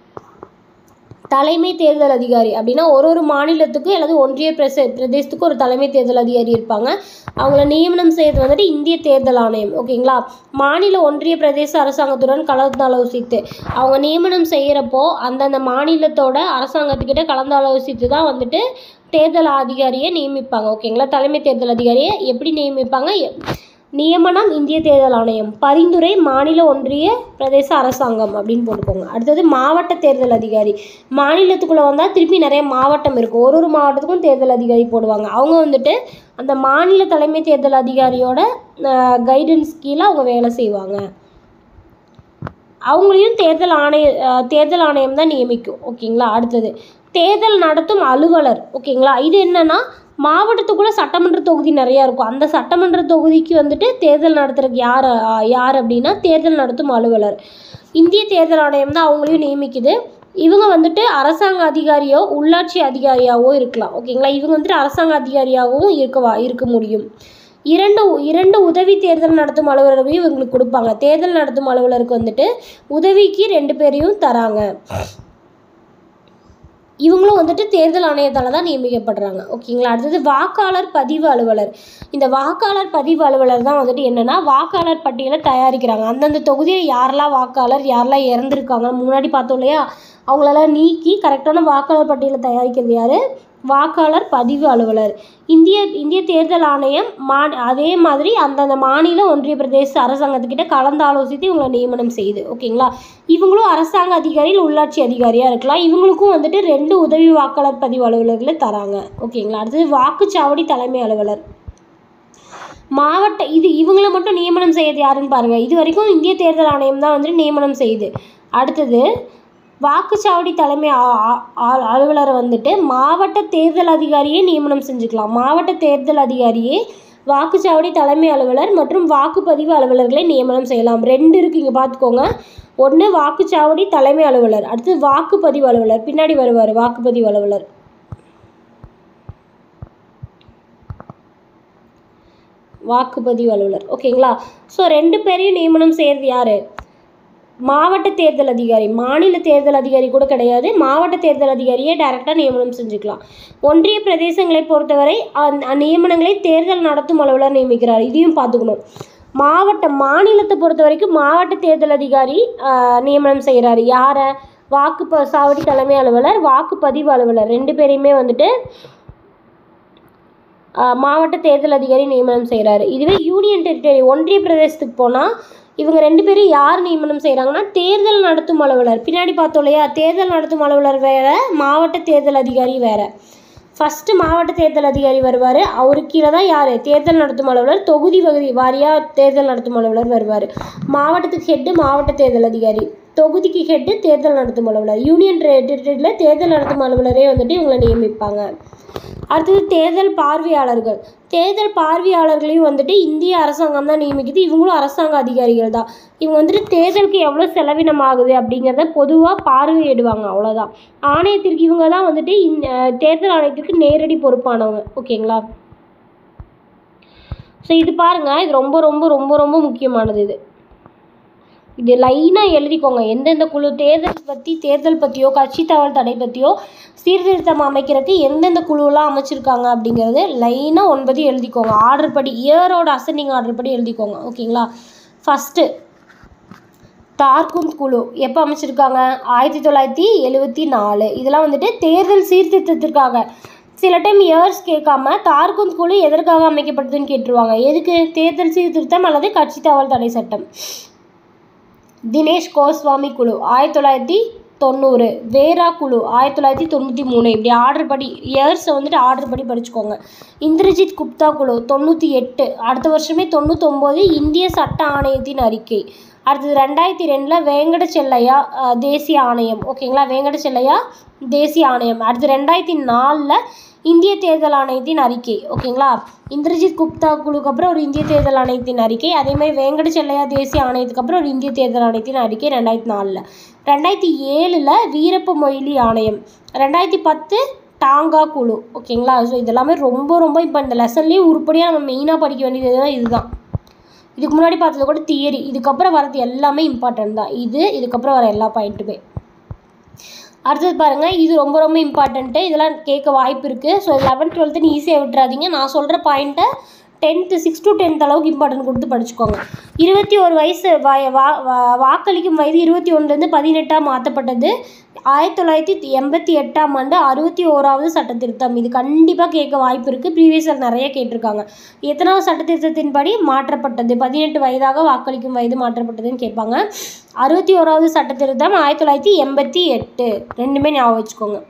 தலைமை தேர்தல் அதிகாரி அப்படின்னா ஒரு ஒரு மாநிலத்துக்கும் அல்லது ஒன்றிய பிரச பிரதேசத்துக்கும் ஒரு தலைமை தேர்தல் அதிகாரி இருப்பாங்க அவங்கள நியமனம் செய்யறது வந்துட்டு இந்திய தேர்தல் ஆணையம் ஓகேங்களா மாநில ஒன்றிய பிரதேச அரசாங்கத்துடன் கலந்தாலோசித்து அவங்க நியமனம் செய்கிறப்போ அந்தந்த மாநிலத்தோட அரசாங்கத்துக்கிட்ட கலந்தாலோசித்து தான் வந்துட்டு தேர்தல் அதிகாரியை நியமிப்பாங்க ஓகேங்களா தலைமை தேர்தல் அதிகாரியை எப்படி நியமிப்பாங்க எ- நியமனம் இந்திய தேர்தல் ஆணையம் பரிந்துரை மாநில ஒன்றிய பிரதேச அரசாங்கம் அப்படின்னு போட்டுக்கோங்க அடுத்தது மாவட்ட தேர்தல் அதிகாரி மாநிலத்துக்குள்ளே வந்தால் திருப்பி நிறைய மாவட்டம் இருக்கும் ஒரு ஒரு மாவட்டத்துக்கும் தேர்தல் அதிகாரி போடுவாங்க அவங்க வந்துட்டு அந்த மாநில தலைமை தேர்தல் அதிகாரியோட கைடன்ஸ் கீழே அவங்க வேலை செய்வாங்க அவங்களையும் தேர்தல் ஆணைய அஹ், தேர்தல் ஆணையம் தான் நியமிக்கும் ஓகேங்களா அடுத்தது தேர்தல் நடத்தும் அலுவலர் ஓகேங்களா இது என்னன்னா மாவட்டத்துக்குள்ள சட்டமன்ற தொகுதி நிறையா இருக்கும் அந்த சட்டமன்ற தொகுதிக்கு வந்துட்டு தேர்தல் நடத்துறதுக்கு யார் அஹ், யார் அப்படின்னா தேர்தல் நடத்தும் அலுவலர் இந்திய தேர்தல் ஆணையம் தான் அவங்களையும் நியமிக்குது இவங்க வந்துட்டு அரசாங்க அதிகாரியோ உள்ளாட்சி அதிகாரியாவோ இருக்கலாம் ஓகேங்களா இவங்க வந்துட்டு அரசாங்க அதிகாரியாகவும் இருக்கவா இருக்க முடியும் இரண்டு இரண்டு உதவி தேர்தல் நடத்தும் அலுவலர்களையும் இவங்களுக்கு கொடுப்பாங்க தேர்தல் நடத்தும் அலுவலருக்கு வந்துட்டு உதவிக்கு ரெண்டு பேரையும் தராங்க இவங்களும் வந்துட்டு தேர்தல் ஆணையத்தால் தான் நியமிக்கப்படுறாங்க ஓகேங்களா அடுத்தது வாக்காளர் பதிவு அலுவலர் இந்த வாக்காளர் பதிவு அலுவலர் தான் வந்துட்டு என்னென்னா வாக்காளர் பட்டியலை தயாரிக்கிறாங்க அந்தந்த தொகுதியில் யாரெல்லாம் வாக்காளர் யாரெல்லாம் இறந்துருக்காங்க முன்னாடி பார்த்தோம் இல்லையா அவங்களெல்லாம் நீக்கி கரெக்டான வாக்காளர் பட்டியலை தயாரிக்கிறது யார் வாக்காளர் பதிவு அலுவலர் இந்திய இந்திய தேர்தல் ஆணையம் மா அதே மாதிரி அந்தந்த மாநில ஒன்றிய பிரதேச அரசாங்கத்துக்கிட்ட கலந்து ஆலோசித்து இவங்களை நியமனம் செய்யுது ஓகேங்களா இவங்களும் அரசாங்க அதிகாரியில் உள்ளாட்சி அதிகாரியாக இருக்கலாம் இவங்களுக்கும் வந்துட்டு ரெண்டு உதவி வாக்காளர் பதிவு அலுவலர்களை தராங்க ஓகேங்களா அடுத்தது வாக்குச்சாவடி தலைமை அலுவலர் மாவட்ட இது இவங்களை மட்டும் நியமனம் செய்யறது யாருன்னு பாருங்கள் இது வரைக்கும் இந்திய தேர்தல் ஆணையம் தான் வந்துட்டு நியமனம் செய்யுது அடுத்தது வாக்குச்சாவடி தலைமை ஆ- ஆ- ஆ- அலுவலரை வந்துட்டு மாவட்ட தேர்தல் அதிகாரியே நியமனம் செஞ்சுக்கலாம் மாவட்ட தேர்தல் அதிகாரியே வாக்குச்சாவடி தலைமை அலுவலர் மற்றும் வாக்குப்பதிவு அலுவலர்களை நியமனம் செய்யலாம் ரெண்டு இருக்குது இங்கே பார்த்துக்கோங்க ஒன்று வாக்குச்சாவடி தலைமை அலுவலர் அடுத்து வாக்குப்பதிவு அலுவலர் பின்னாடி வருவார் வாக்குப்பதிவு அலுவலர் வாக்குப்பதிவு அலுவலர் ஓகேங்களா ஸோ ரெண்டு பேரையும் நியமனம் செய்கிறது யார் மாவட்ட தேர்தல் அதிகாரி மாநில தேர்தல் அதிகாரி கூட கிடையாது மாவட்ட தேர்தல் அதிகாரியே டைரெக்டாக நியமனம் செஞ்சுக்கலாம் ஒன்றிய பிரதேசங்களை பொறுத்தவரை அந்த அந்நியமனங்களை தேர்தல் நடத்தும் அலுவலர் நியமிக்கிறார் இதையும் பார்த்துக்கணும் மாவட்ட மாநிலத்தை பொறுத்த வரைக்கும் மாவட்ட தேர்தல் அதிகாரி ஆஹ், நியமனம் செய்கிறாரு யாரை வாக்கு ப- சாவடி தலைமை அலுவலர் வாக்குப்பதிவு அலுவலர் ரெண்டு பேரையுமே வந்துட்டு ஆஹ், மாவட்ட தேர்தல் அதிகாரி நியமனம் செய்கிறாரு இதுவே யூனியன் டெரிட்டரி ஒன்றிய பிரதேசத்துக்கு போனால் இவங்க ரெண்டு பேரும் யார் நியமனம் செய்கிறாங்கன்னா தேர்தல் நடத்தும் அலுவலர் பின்னாடி பார்த்தோம் இல்லையா தேர்தல் நடத்தும் அலுவலர் வேற மாவட்ட தேர்தல் அதிகாரி வேற ஃபஸ்ட்டு மாவட்ட தேர்தல் அதிகாரி வருவார் அவருக்கு கீழே தான் யார் தேர்தல் நடத்தும் அலுவலர் தொகுதி வகுதி வாரியாக தேர்தல் நடத்தும் அலுவலர் வருவார் மாவட்டத்துக்கு ஹெட்டு மாவட்ட தேர்தல் அதிகாரி தொகுதிக்கு ஹெட்டு தேர்தல் நடத்தும் அலுவலர் யூனியன் டெரிட்டரியில் தேர்தல் நடத்தும் அலுவலரே வந்துட்டு இவங்களை நியமிப்பாங்க அடுத்தது தேர்தல் பார்வையாளர்கள் தேர்தல் பார்வையாளர்களையும் வந்துட்டு இந்திய அரசாங்கம் தான் நியமிக்குது இவங்களும் அரசாங்க அதிகாரிகள் தான் இவங்க வந்துட்டு தேர்தலுக்கு எவ்வளோ செலவினம் ஆகுது அப்படிங்கிறத பொதுவாக பார்வையிடுவாங்க அவ்வளோதான் ஆணையத்திற்கு இவங்க தான் வந்துட்டு இந்த தேர்தல் ஆணையத்திற்கு நேரடி பொறுப்பானவங்க ஓகேங்களா ஸோ இது பாருங்கள் இது ரொம்ப ரொம்ப ரொம்ப ரொம்ப முக்கியமானது இது இது லைனாக எழுதிக்கோங்க எந்தெந்த குழு தேர்தல் பற்றி தேர்தல் பற்றியோ கட்சி தகவல் தடை பற்றியோ சீர்திருத்தம் அமைக்கிறதுக்கு எந்தெந்த குழுவெல்லாம் அமைச்சிருக்காங்க அப்படிங்கிறது லைனாக ஒன்பது எழுதிக்கோங்க ஆர்டர் படி இயரோட அசெண்டிங் ஆர்டர் படி எழுதிக்கோங்க ஓகேங்களா ஃபஸ்ட்டு தார்குந்த் குழு எப்போ அமைச்சிருக்காங்க ஆயிரத்தி தொள்ளாயிரத்தி எழுவத்தி நாலு இதெல்லாம் வந்துட்டு தேர்தல் சீர்திருத்தத்திற்காக சில டைம் இயர்ஸ் கேட்காம தார்குந்த் குழு எதற்காக அமைக்கப்பட்டதுன்னு கேட்டுருவாங்க எதுக்கு தேர்தல் சீர்திருத்தம் அல்லது கட்சி தாவல் தடை சட்டம் தினேஷ் கோஸ்வாமி குழு ஆயிரத்தி தொள்ளாயிரத்தி தொண்ணூறு வேரா குழு ஆயிரத்தி தொள்ளாயிரத்தி தொண்ணூற்றி மூணு இப்படி ஆர்டர் படி இயர்ஸை வந்துட்டு ஆர்டர் படி படிச்சுக்கோங்க இந்திரஜித் குப்தா குழு தொண்ணூற்றி எட்டு அடுத்த வருஷமே தொண்ணூத்தொம்போது இந்திய சட்ட ஆணையத்தின் அறிக்கை அடுத்தது ரெண்டாயிரத்தி ரெண்டில் வேங்கட செல்லையா அஹ், தேசிய ஆணையம் ஓகேங்களா வேங்கட செல்லையா தேசிய ஆணையம் அடுத்து ரெண்டாயிரத்தி நாலில் இந்திய தேர்தல் ஆணையத்தின் அறிக்கை ஓகேங்களா இந்திரஜித் குப்தா குழுக்கு அப்புறம் ஒரு இந்திய தேர்தல் ஆணையத்தின் அறிக்கை அதே மாதிரி வேங்கட செல்லையா தேசிய ஆணையத்துக்கு அப்புறம் ஒரு இந்திய தேர்தல் ஆணையத்தின் அறிக்கை ரெண்டாயிரத்தி நாலில் ரெண்டாயிரத்தி ஏழில் வீரப்ப மொய்லி ஆணையம் ரெண்டாயிரத்தி பத்து டாங்கா குழு ஓகேங்களா ஸோ இதெல்லாமே ரொம்ப ரொம்ப இப்போ இந்த லெசன்லேயே உருப்படியாக நம்ம மெயினாக படிக்க வேண்டியது எதுனா இதுதான் இதுக்கு முன்னாடி பார்த்தது கூட தியரி இதுக்கப்புறம் வரது எல்லாமே இம்பார்ட்டன்ட் தான் இது இதுக்கப்புறம் வர எல்லா பாயிண்ட்டுமே அடுத்தது பாருங்கள் இது ரொம்ப ரொம்ப இம்பார்ட்டண்ட்டு இதெல்லாம் கேட்க வாய்ப்பு இருக்குது ஸோ லெவன்த் டுவெல்த்துன்னு ஈஸியாக விட்டுறாதீங்க நான் சொல்கிற பாயிண்ட்டை டென்த்து சிக்ஸ் டு டென்த் அளவுக்கு இம்பார்ட்டன்ட் கொடுத்து படிச்சுக்கோங்க இருபத்தி ஒரு வயசு வய வா வா- வாக்களிக்கும் வயது இருபத்தி ஒன்றுலேருந்து பதினெட்டாக மாற்றப்பட்டது ஆயிரத்தி தொள்ளாயிரத்தி எண்பத்தி எட்டாம் ஆண்டு அறுபத்தி ஓராவது சட்ட திருத்தம் இது கண்டிப்பாக கேட்க வாய்ப்பு இருக்குது ப்ரீவியஸில் நிறைய கேட்டிருக்காங்க எத்தனாவது சட்ட திருத்தத்தின்படி மாற்றப்பட்டது பதினெட்டு வயதாக வாக்களிக்கும் வயது மாற்றப்பட்டதுன்னு கேட்பாங்க அறுபத்தி ஓராவது சட்ட திருத்தம் ஆயிரத்தி தொள்ளாயிரத்தி எண்பத்தி எட்டு ரெண்டுமே ஞாபகம் வச்சுக்கோங்க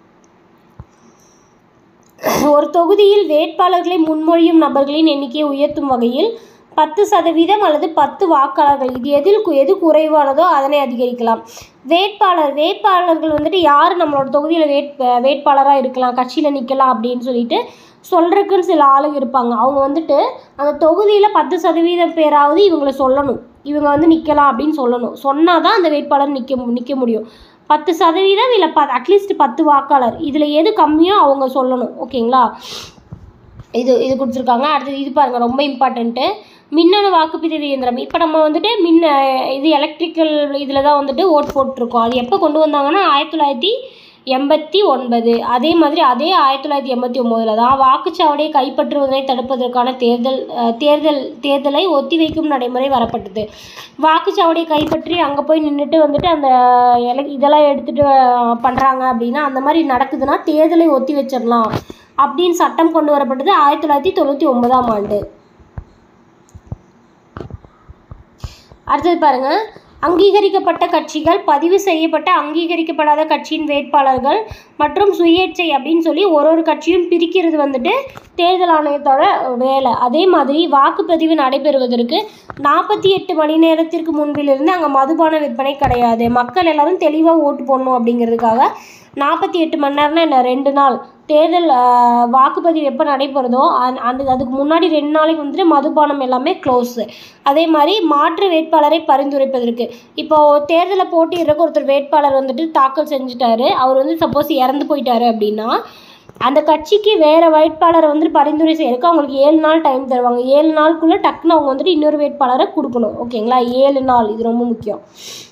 ஒரு தொகுதியில் வேட்பாளர்களை முன்மொழியும் நபர்களின் எண்ணிக்கையை உயர்த்தும் வகையில் பத்து சதவீதம் அல்லது பத்து வாக்காளர்கள் இது எதில் கு- எது குறைவானதோ அதனை அதிகரிக்கலாம் வேட்பாளர் வேட்பாளர்கள் வந்துட்டு யார் நம்மளோட தொகுதியில் வேட் வேட்பாளராக இருக்கலாம் கட்சியில் நிற்கலாம் அப்படின்னு சொல்லிட்டு சொல்கிறதுக்குன்னு சில ஆளுங்க இருப்பாங்க அவங்க வந்துட்டு அந்த தொகுதியில் பத்து சதவீதம் பேராவது இவங்களை சொல்லணும் இவங்க வந்து நிற்கலாம் அப்படின்னு சொல்லணும் சொன்னால் தான் அந்த வேட்பாளர் நிற்க நிற்க முடியும் பத்து சதவீதம் இல்லை ப அட்லீஸ்ட் பத்து வாக்காளர் இதில் எது கம்மியோ அவங்க சொல்லணும் ஓகேங்களா இது இது கொடுத்துருக்காங்க அடுத்தது இது பாருங்கள் ரொம்ப இம்பார்ட்டண்ட்டு மின்னணு வாக்குப்பதிவு இயந்திரம் இப்போ நம்ம வந்துட்டு மின்ன இது எலக்ட்ரிக்கல் இதில் தான் வந்துட்டு ஓட் போட்டிருக்கோம் அது எப்போ கொண்டு வந்தாங்கன்னா ஆயிரத்தி தொள்ளாயிரத்தி எண்பத்தி ஒன்பது அதே மாதிரி அதே ஆயிரத்தி தொள்ளாயிரத்தி எண்பத்தி ஒம்போதில் தான் வாக்குச்சாவடியை கைப்பற்றுவதனை தடுப்பதற்கான தேர்தல் அஹ், தேர்தல் தேர்தலை ஒத்திவைக்கும் நடைமுறை வரப்பட்டது வாக்குச்சாவடியை கைப்பற்றி அங்கே போய் நின்றுட்டு வந்துட்டு அந்த எல இதெல்லாம் எடுத்துகிட்டு பண்ணுறாங்க அப்படின்னா அந்த மாதிரி நடக்குதுன்னா தேர்தலை ஒத்தி வச்சிடலாம் அப்படின்னு சட்டம் கொண்டு வரப்பட்டது ஆயிரத்தி தொள்ளாயிரத்தி தொண்ணூற்றி ஒன்பதாம் ஆண்டு அடுத்தது பாருங்க அங்கீகரிக்கப்பட்ட கட்சிகள் பதிவு செய்யப்பட்ட அங்கீகரிக்கப்படாத கட்சியின் வேட்பாளர்கள் மற்றும் சுயேட்சை அப்படின்னு சொல்லி ஒரு ஒரு கட்சியும் பிரிக்கிறது வந்துட்டு தேர்தல் ஆணையத்தோட வேலை அதே மாதிரி வாக்குப்பதிவு நடைபெறுவதற்கு நாற்பத்தி எட்டு மணி நேரத்திற்கு முன்பிலிருந்து அங்கே மதுபான விற்பனை கிடையாது மக்கள் எல்லாரும் தெளிவாக ஓட்டு போடணும் அப்படிங்கிறதுக்காக நாற்பத்தி எட்டு மணி நேரம்னா என்ன ரெண்டு நாள் தேர்தல் ஆஹ், வாக்குப்பதிவு எப்போ நடைபெறுதோ அந்த அந்த அதுக்கு முன்னாடி ரெண்டு நாளைக்கு வந்துட்டு மதுபானம் எல்லாமே க்ளோஸு அதே மாதிரி மாற்று வேட்பாளரை பரிந்துரைப்பதற்கு இப்போ தேர்தலை போட்டியிடுறக்கு ஒருத்தர் வேட்பாளர் வந்துட்டு தாக்கல் செஞ்சுட்டாரு அவர் வந்து சப்போஸ் இறந்து போயிட்டாரு அப்படின்னா அந்த கட்சிக்கு வேறு வேட்பாளரை வந்து பரிந்துரை செய்யறதுக்கு அவங்களுக்கு ஏழு நாள் டைம் தருவாங்க ஏழு நாளுக்குள்ளே டக்குன்னு அவங்க வந்துட்டு இன்னொரு வேட்பாளரை கொடுக்கணும் ஓகேங்களா ஏழு நாள் இது ரொம்ப முக்கியம்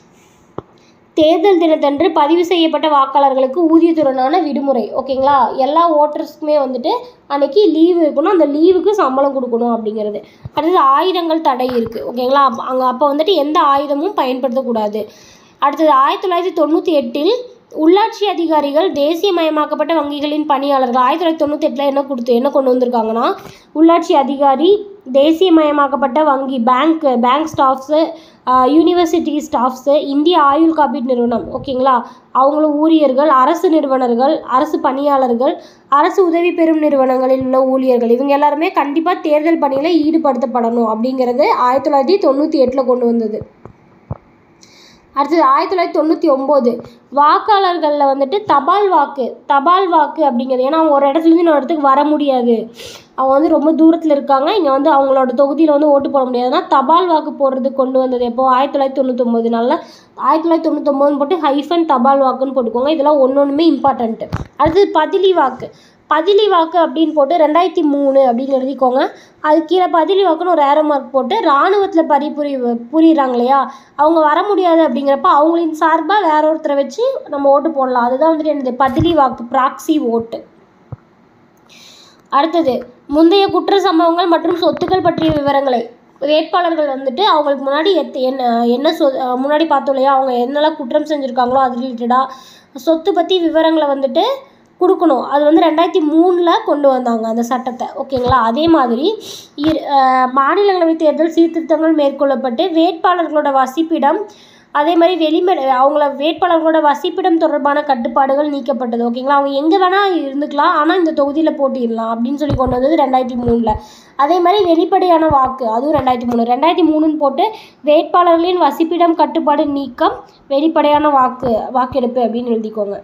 தேர்தல் தினத்தன்று பதிவு செய்யப்பட்ட வாக்காளர்களுக்கு ஊதியத்துடனான விடுமுறை ஓகேங்களா எல்லா ஓட்டர்ஸ்க்குமே வந்துட்டு அன்னைக்கு லீவு இருக்கணும் அந்த லீவுக்கு சம்பளம் கொடுக்கணும் அப்படிங்கிறது அடுத்தது ஆயுதங்கள் தடை இருக்குது ஓகேங்களா அங்கே அப்போ வந்துட்டு எந்த ஆயுதமும் பயன்படுத்தக்கூடாது அடுத்தது ஆயிரத்தி தொள்ளாயிரத்தி தொண்ணூற்றி எட்டில் உள்ளாட்சி அதிகாரிகள் தேசியமயமாக்கப்பட்ட வங்கிகளின் பணியாளர்கள் ஆயிரத்தி தொள்ளாயிரத்தி தொண்ணூற்றி எட்டில் என்ன கொடுத்து என்ன கொண்டு வந்திருக்காங்கன்னா உள்ளாட்சி அதிகாரி தேசியமயமாக்கப்பட்ட வங்கி bank bank staffs university staffs இந்திய ஆயுள் காப்பீடு நிறுவனம் ஓகேங்களா அவங்களும் ஊழியர்கள் அரசு நிறுவனர்கள் அரசு பணியாளர்கள் அரசு உதவி பெறும் நிறுவனங்களில் உள்ள ஊழியர்கள் இவங்க எல்லாருமே கண்டிப்பாக தேர்தல் பணியில் ஈடுபடுத்தப்படணும் அப்படிங்கிறது ஆயிரத்தி தொள்ளாயிரத்தி தொண்ணூற்றி எட்டில் கொண்டு வந்தது அடுத்தது ஆயிரத்தி தொள்ளாயிரத்தி தொண்ணூற்றி ஒம்பது வாக்காளர்களில் வந்துட்டு தபால் வாக்கு தபால் வாக்கு அப்படிங்கிறது ஏன்னா அவங்க ஒரு இடத்துலேருந்து இன்னொரு இடத்துக்கு வர முடியாது அவங்க வந்து ரொம்ப தூரத்தில் இருக்காங்க இங்கே வந்து அவங்களோட தொகுதியில் வந்து ஓட்டு போட முடியாதுன்னா தபால் வாக்கு போடுறதுக்கு கொண்டு வந்தது எப்போ ஆயிரத்தி தொள்ளாயிரத்தி தொண்ணூத்தொம்பது நாளில் ஆயிரத்தி தொள்ளாயிரத்தி தொண்ணூத்தொம்பதுன்னு போட்டு ஹைஃபன் தபால் வாக்குன்னு போட்டுக்கோங்க இதெல்லாம் ஒன்று ஒன்றுமே இம்பார்ட்டண்ட்டு அடுத்தது பதிலி வாக்கு பதிலி வாக்கு அப்படின்னு போட்டு ரெண்டாயிரத்தி மூணு அப்படின்னு எழுதிக்கோங்க அது கீழே பதிலி வாக்குன்னு ஒரு ஏரோ மார்க் போட்டு இராணுவத்தில் பணிபுரி புரியுறாங்க இல்லையா அவங்க வர முடியாது அப்படிங்கிறப்ப அவங்களின் சார்பாக வேற ஒருத்தரை வச்சு நம்ம ஓட்டு போடலாம் அதுதான் வந்துட்டு என்னது பதிலி வாக்கு ப்ராக்ஸி ஓட்டு அடுத்தது முந்தைய குற்ற சம்பவங்கள் மற்றும் சொத்துக்கள் பற்றிய விவரங்களை வேட்பாளர்கள் வந்துட்டு அவங்களுக்கு முன்னாடி எத் என்ன என்ன சொ அஹ் முன்னாடி பார்த்தோம் இல்லையா அவங்க என்னெல்லாம் குற்றம் செஞ்சுருக்காங்களோ அது ரிலேட்டடாக சொத்து பற்றி விவரங்களை வந்துட்டு கொடுக்கணும் அது வந்து ரெண்டாயிரத்தி மூணில் கொண்டு வந்தாங்க அந்த சட்டத்தை ஓகேங்களா அதே மாதிரி இரு அஹ் மாநிலங்களவை தேர்தல் சீர்திருத்தங்கள் மேற்கொள்ளப்பட்டு வேட்பாளர்களோட வசிப்பிடம் அதே மாதிரி வெளிமட அவங்கள வேட்பாளர்களோட வசிப்பிடம் தொடர்பான கட்டுப்பாடுகள் நீக்கப்பட்டது ஓகேங்களா அவங்க எங்கே வேணால் இருந்துக்கலாம் ஆனால் இந்த தொகுதியில் போட்டியிடலாம் அப்படின்னு சொல்லி கொண்டு வந்தது ரெண்டாயிரத்தி மூணில் அதே மாதிரி வெளிப்படையான வாக்கு அதுவும் ரெண்டாயிரத்தி மூணு ரெண்டாயிரத்தி மூணுன்னு போட்டு வேட்பாளர்களின் வசிப்பிடம் கட்டுப்பாடு நீக்கம் வெளிப்படையான வாக்கு வாக்கெடுப்பு அப்படின்னு எழுதிக்கோங்க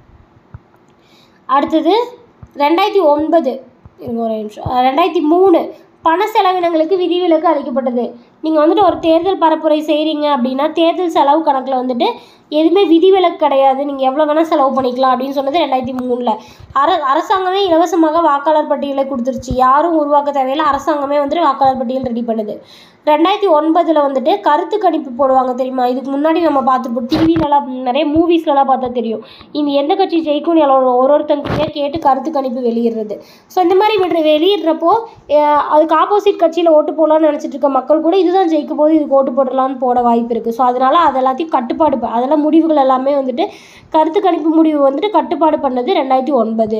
அடுத்தது ரெண்டாயிரத்தி ஒன்பது இருங்க ஒரு நிமிஷம் அஹ் ரெண்டாயிரத்தி மூணு பண செலவினங்களுக்கு விதிவிலக்கு அளிக்கப்பட்டது நீங்கள் வந்துட்டு ஒரு தேர்தல் பரப்புரை செய்கிறீங்க அப்படின்னா தேர்தல் செலவு கணக்கில் வந்துட்டு எதுவுமே விதிவிலக்கு கிடையாது நீங்கள் எவ்வளோ வேணால் செலவு பண்ணிக்கலாம் அப்படின்னு சொன்னது ரெண்டாயிரத்தி மூணில் அர அரசாங்கமே இலவசமாக வாக்காளர் பட்டியலை கொடுத்துருச்சு யாரும் உருவாக்க தேவையில்லை அரசாங்கமே வந்துட்டு வாக்காளர் பட்டியல் ரெடி பண்ணுது ரெண்டாயிரத்தி ஒன்பதில் வந்துட்டு கருத்து கணிப்பு போடுவாங்க தெரியுமா இதுக்கு முன்னாடி நம்ம பார்த்துருப்போம் டிவிலலாம் நிறைய மூவிஸ்லலாம் பார்த்தா தெரியும் இந்த எந்த கட்சி ஜெயிக்கும்னு எல்லாம் ஒரு ஒருத்தங்கிட்டே கேட்டு கருத்து கணிப்பு வெளியிடுறது ஸோ இந்த மாதிரி விடுற வெளியிடுறப்போ அஹ் அதுக்கு ஆப்போசிட் கட்சியில் ஓட்டு போடலாம்னு நினச்சிட்டு இருக்க மக்கள் கூட இதுதான் ஜெயிக்க போது இதுக்கு ஓட்டு போடலாம்னு போட வாய்ப்பு இருக்குது ஸோ அதனால் அது எல்லாத்தையும் கட்டுப்பாடு ப- அதெல்லாம் முடிவுகள் எல்லாமே வந்துட்டு கருத்து கணிப்பு முடிவு வந்துட்டு கட்டுப்பாடு பண்ணது ரெண்டாயிரத்தி ஒன்பது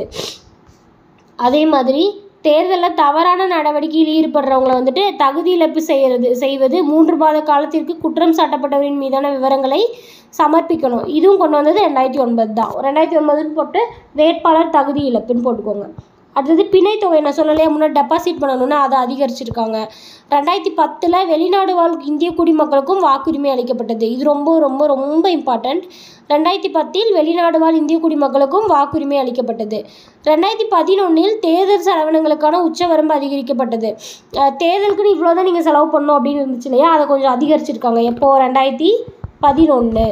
அதே மாதிரி தேர்தலில் தவறான நடவடிக்கையில் ஈடுபடுறவங்களை வந்துட்டு தகுதி இழப்பு செய்யறது செய்வது மூன்று மாத காலத்திற்கு குற்றம் சாட்டப்பட்டவரின் மீதான விவரங்களை சமர்ப்பிக்கணும் இதுவும் கொண்டு வந்தது ரெண்டாயிரத்தி ஒன்பது தான் ரெண்டாயிரத்தி ஒன்பதுன்னு போட்டு வேட்பாளர் தகுதி இழப்புன்னு போட்டுக்கோங்க அடுத்தது பிணைத்தொகை நான் சொல்லலையா முன்னாடி டெபாசிட் பண்ணணும்னா அதை அதிகரிச்சிருக்காங்க ரெண்டாயிரத்தி பத்தில் வெளிநாடு வாழ் இந்திய குடிமக்களுக்கும் வாக்குரிமை அளிக்கப்பட்டது இது ரொம்ப ரொம்ப ரொம்ப இம்பார்ட்டண்ட் ரெண்டாயிரத்தி பத்தில் வெளிநாடு வாழ் இந்திய குடிமக்களுக்கும் வாக்குரிமை அளிக்கப்பட்டது ரெண்டாயிரத்தி பதினொன்றில் தேர்தல் செலவினங்களுக்கான உச்சவரம்பு அதிகரிக்கப்பட்டது அஹ் தேர்தலுக்குன்னு இவ்வளோ தான் நீங்கள் செலவு பண்ணணும் அப்படின்னு இருந்துச்சு இல்லையா அதை கொஞ்சம் அதிகரிச்சிருக்காங்க எப்போது ரெண்டாயிரத்தி பதினொன்று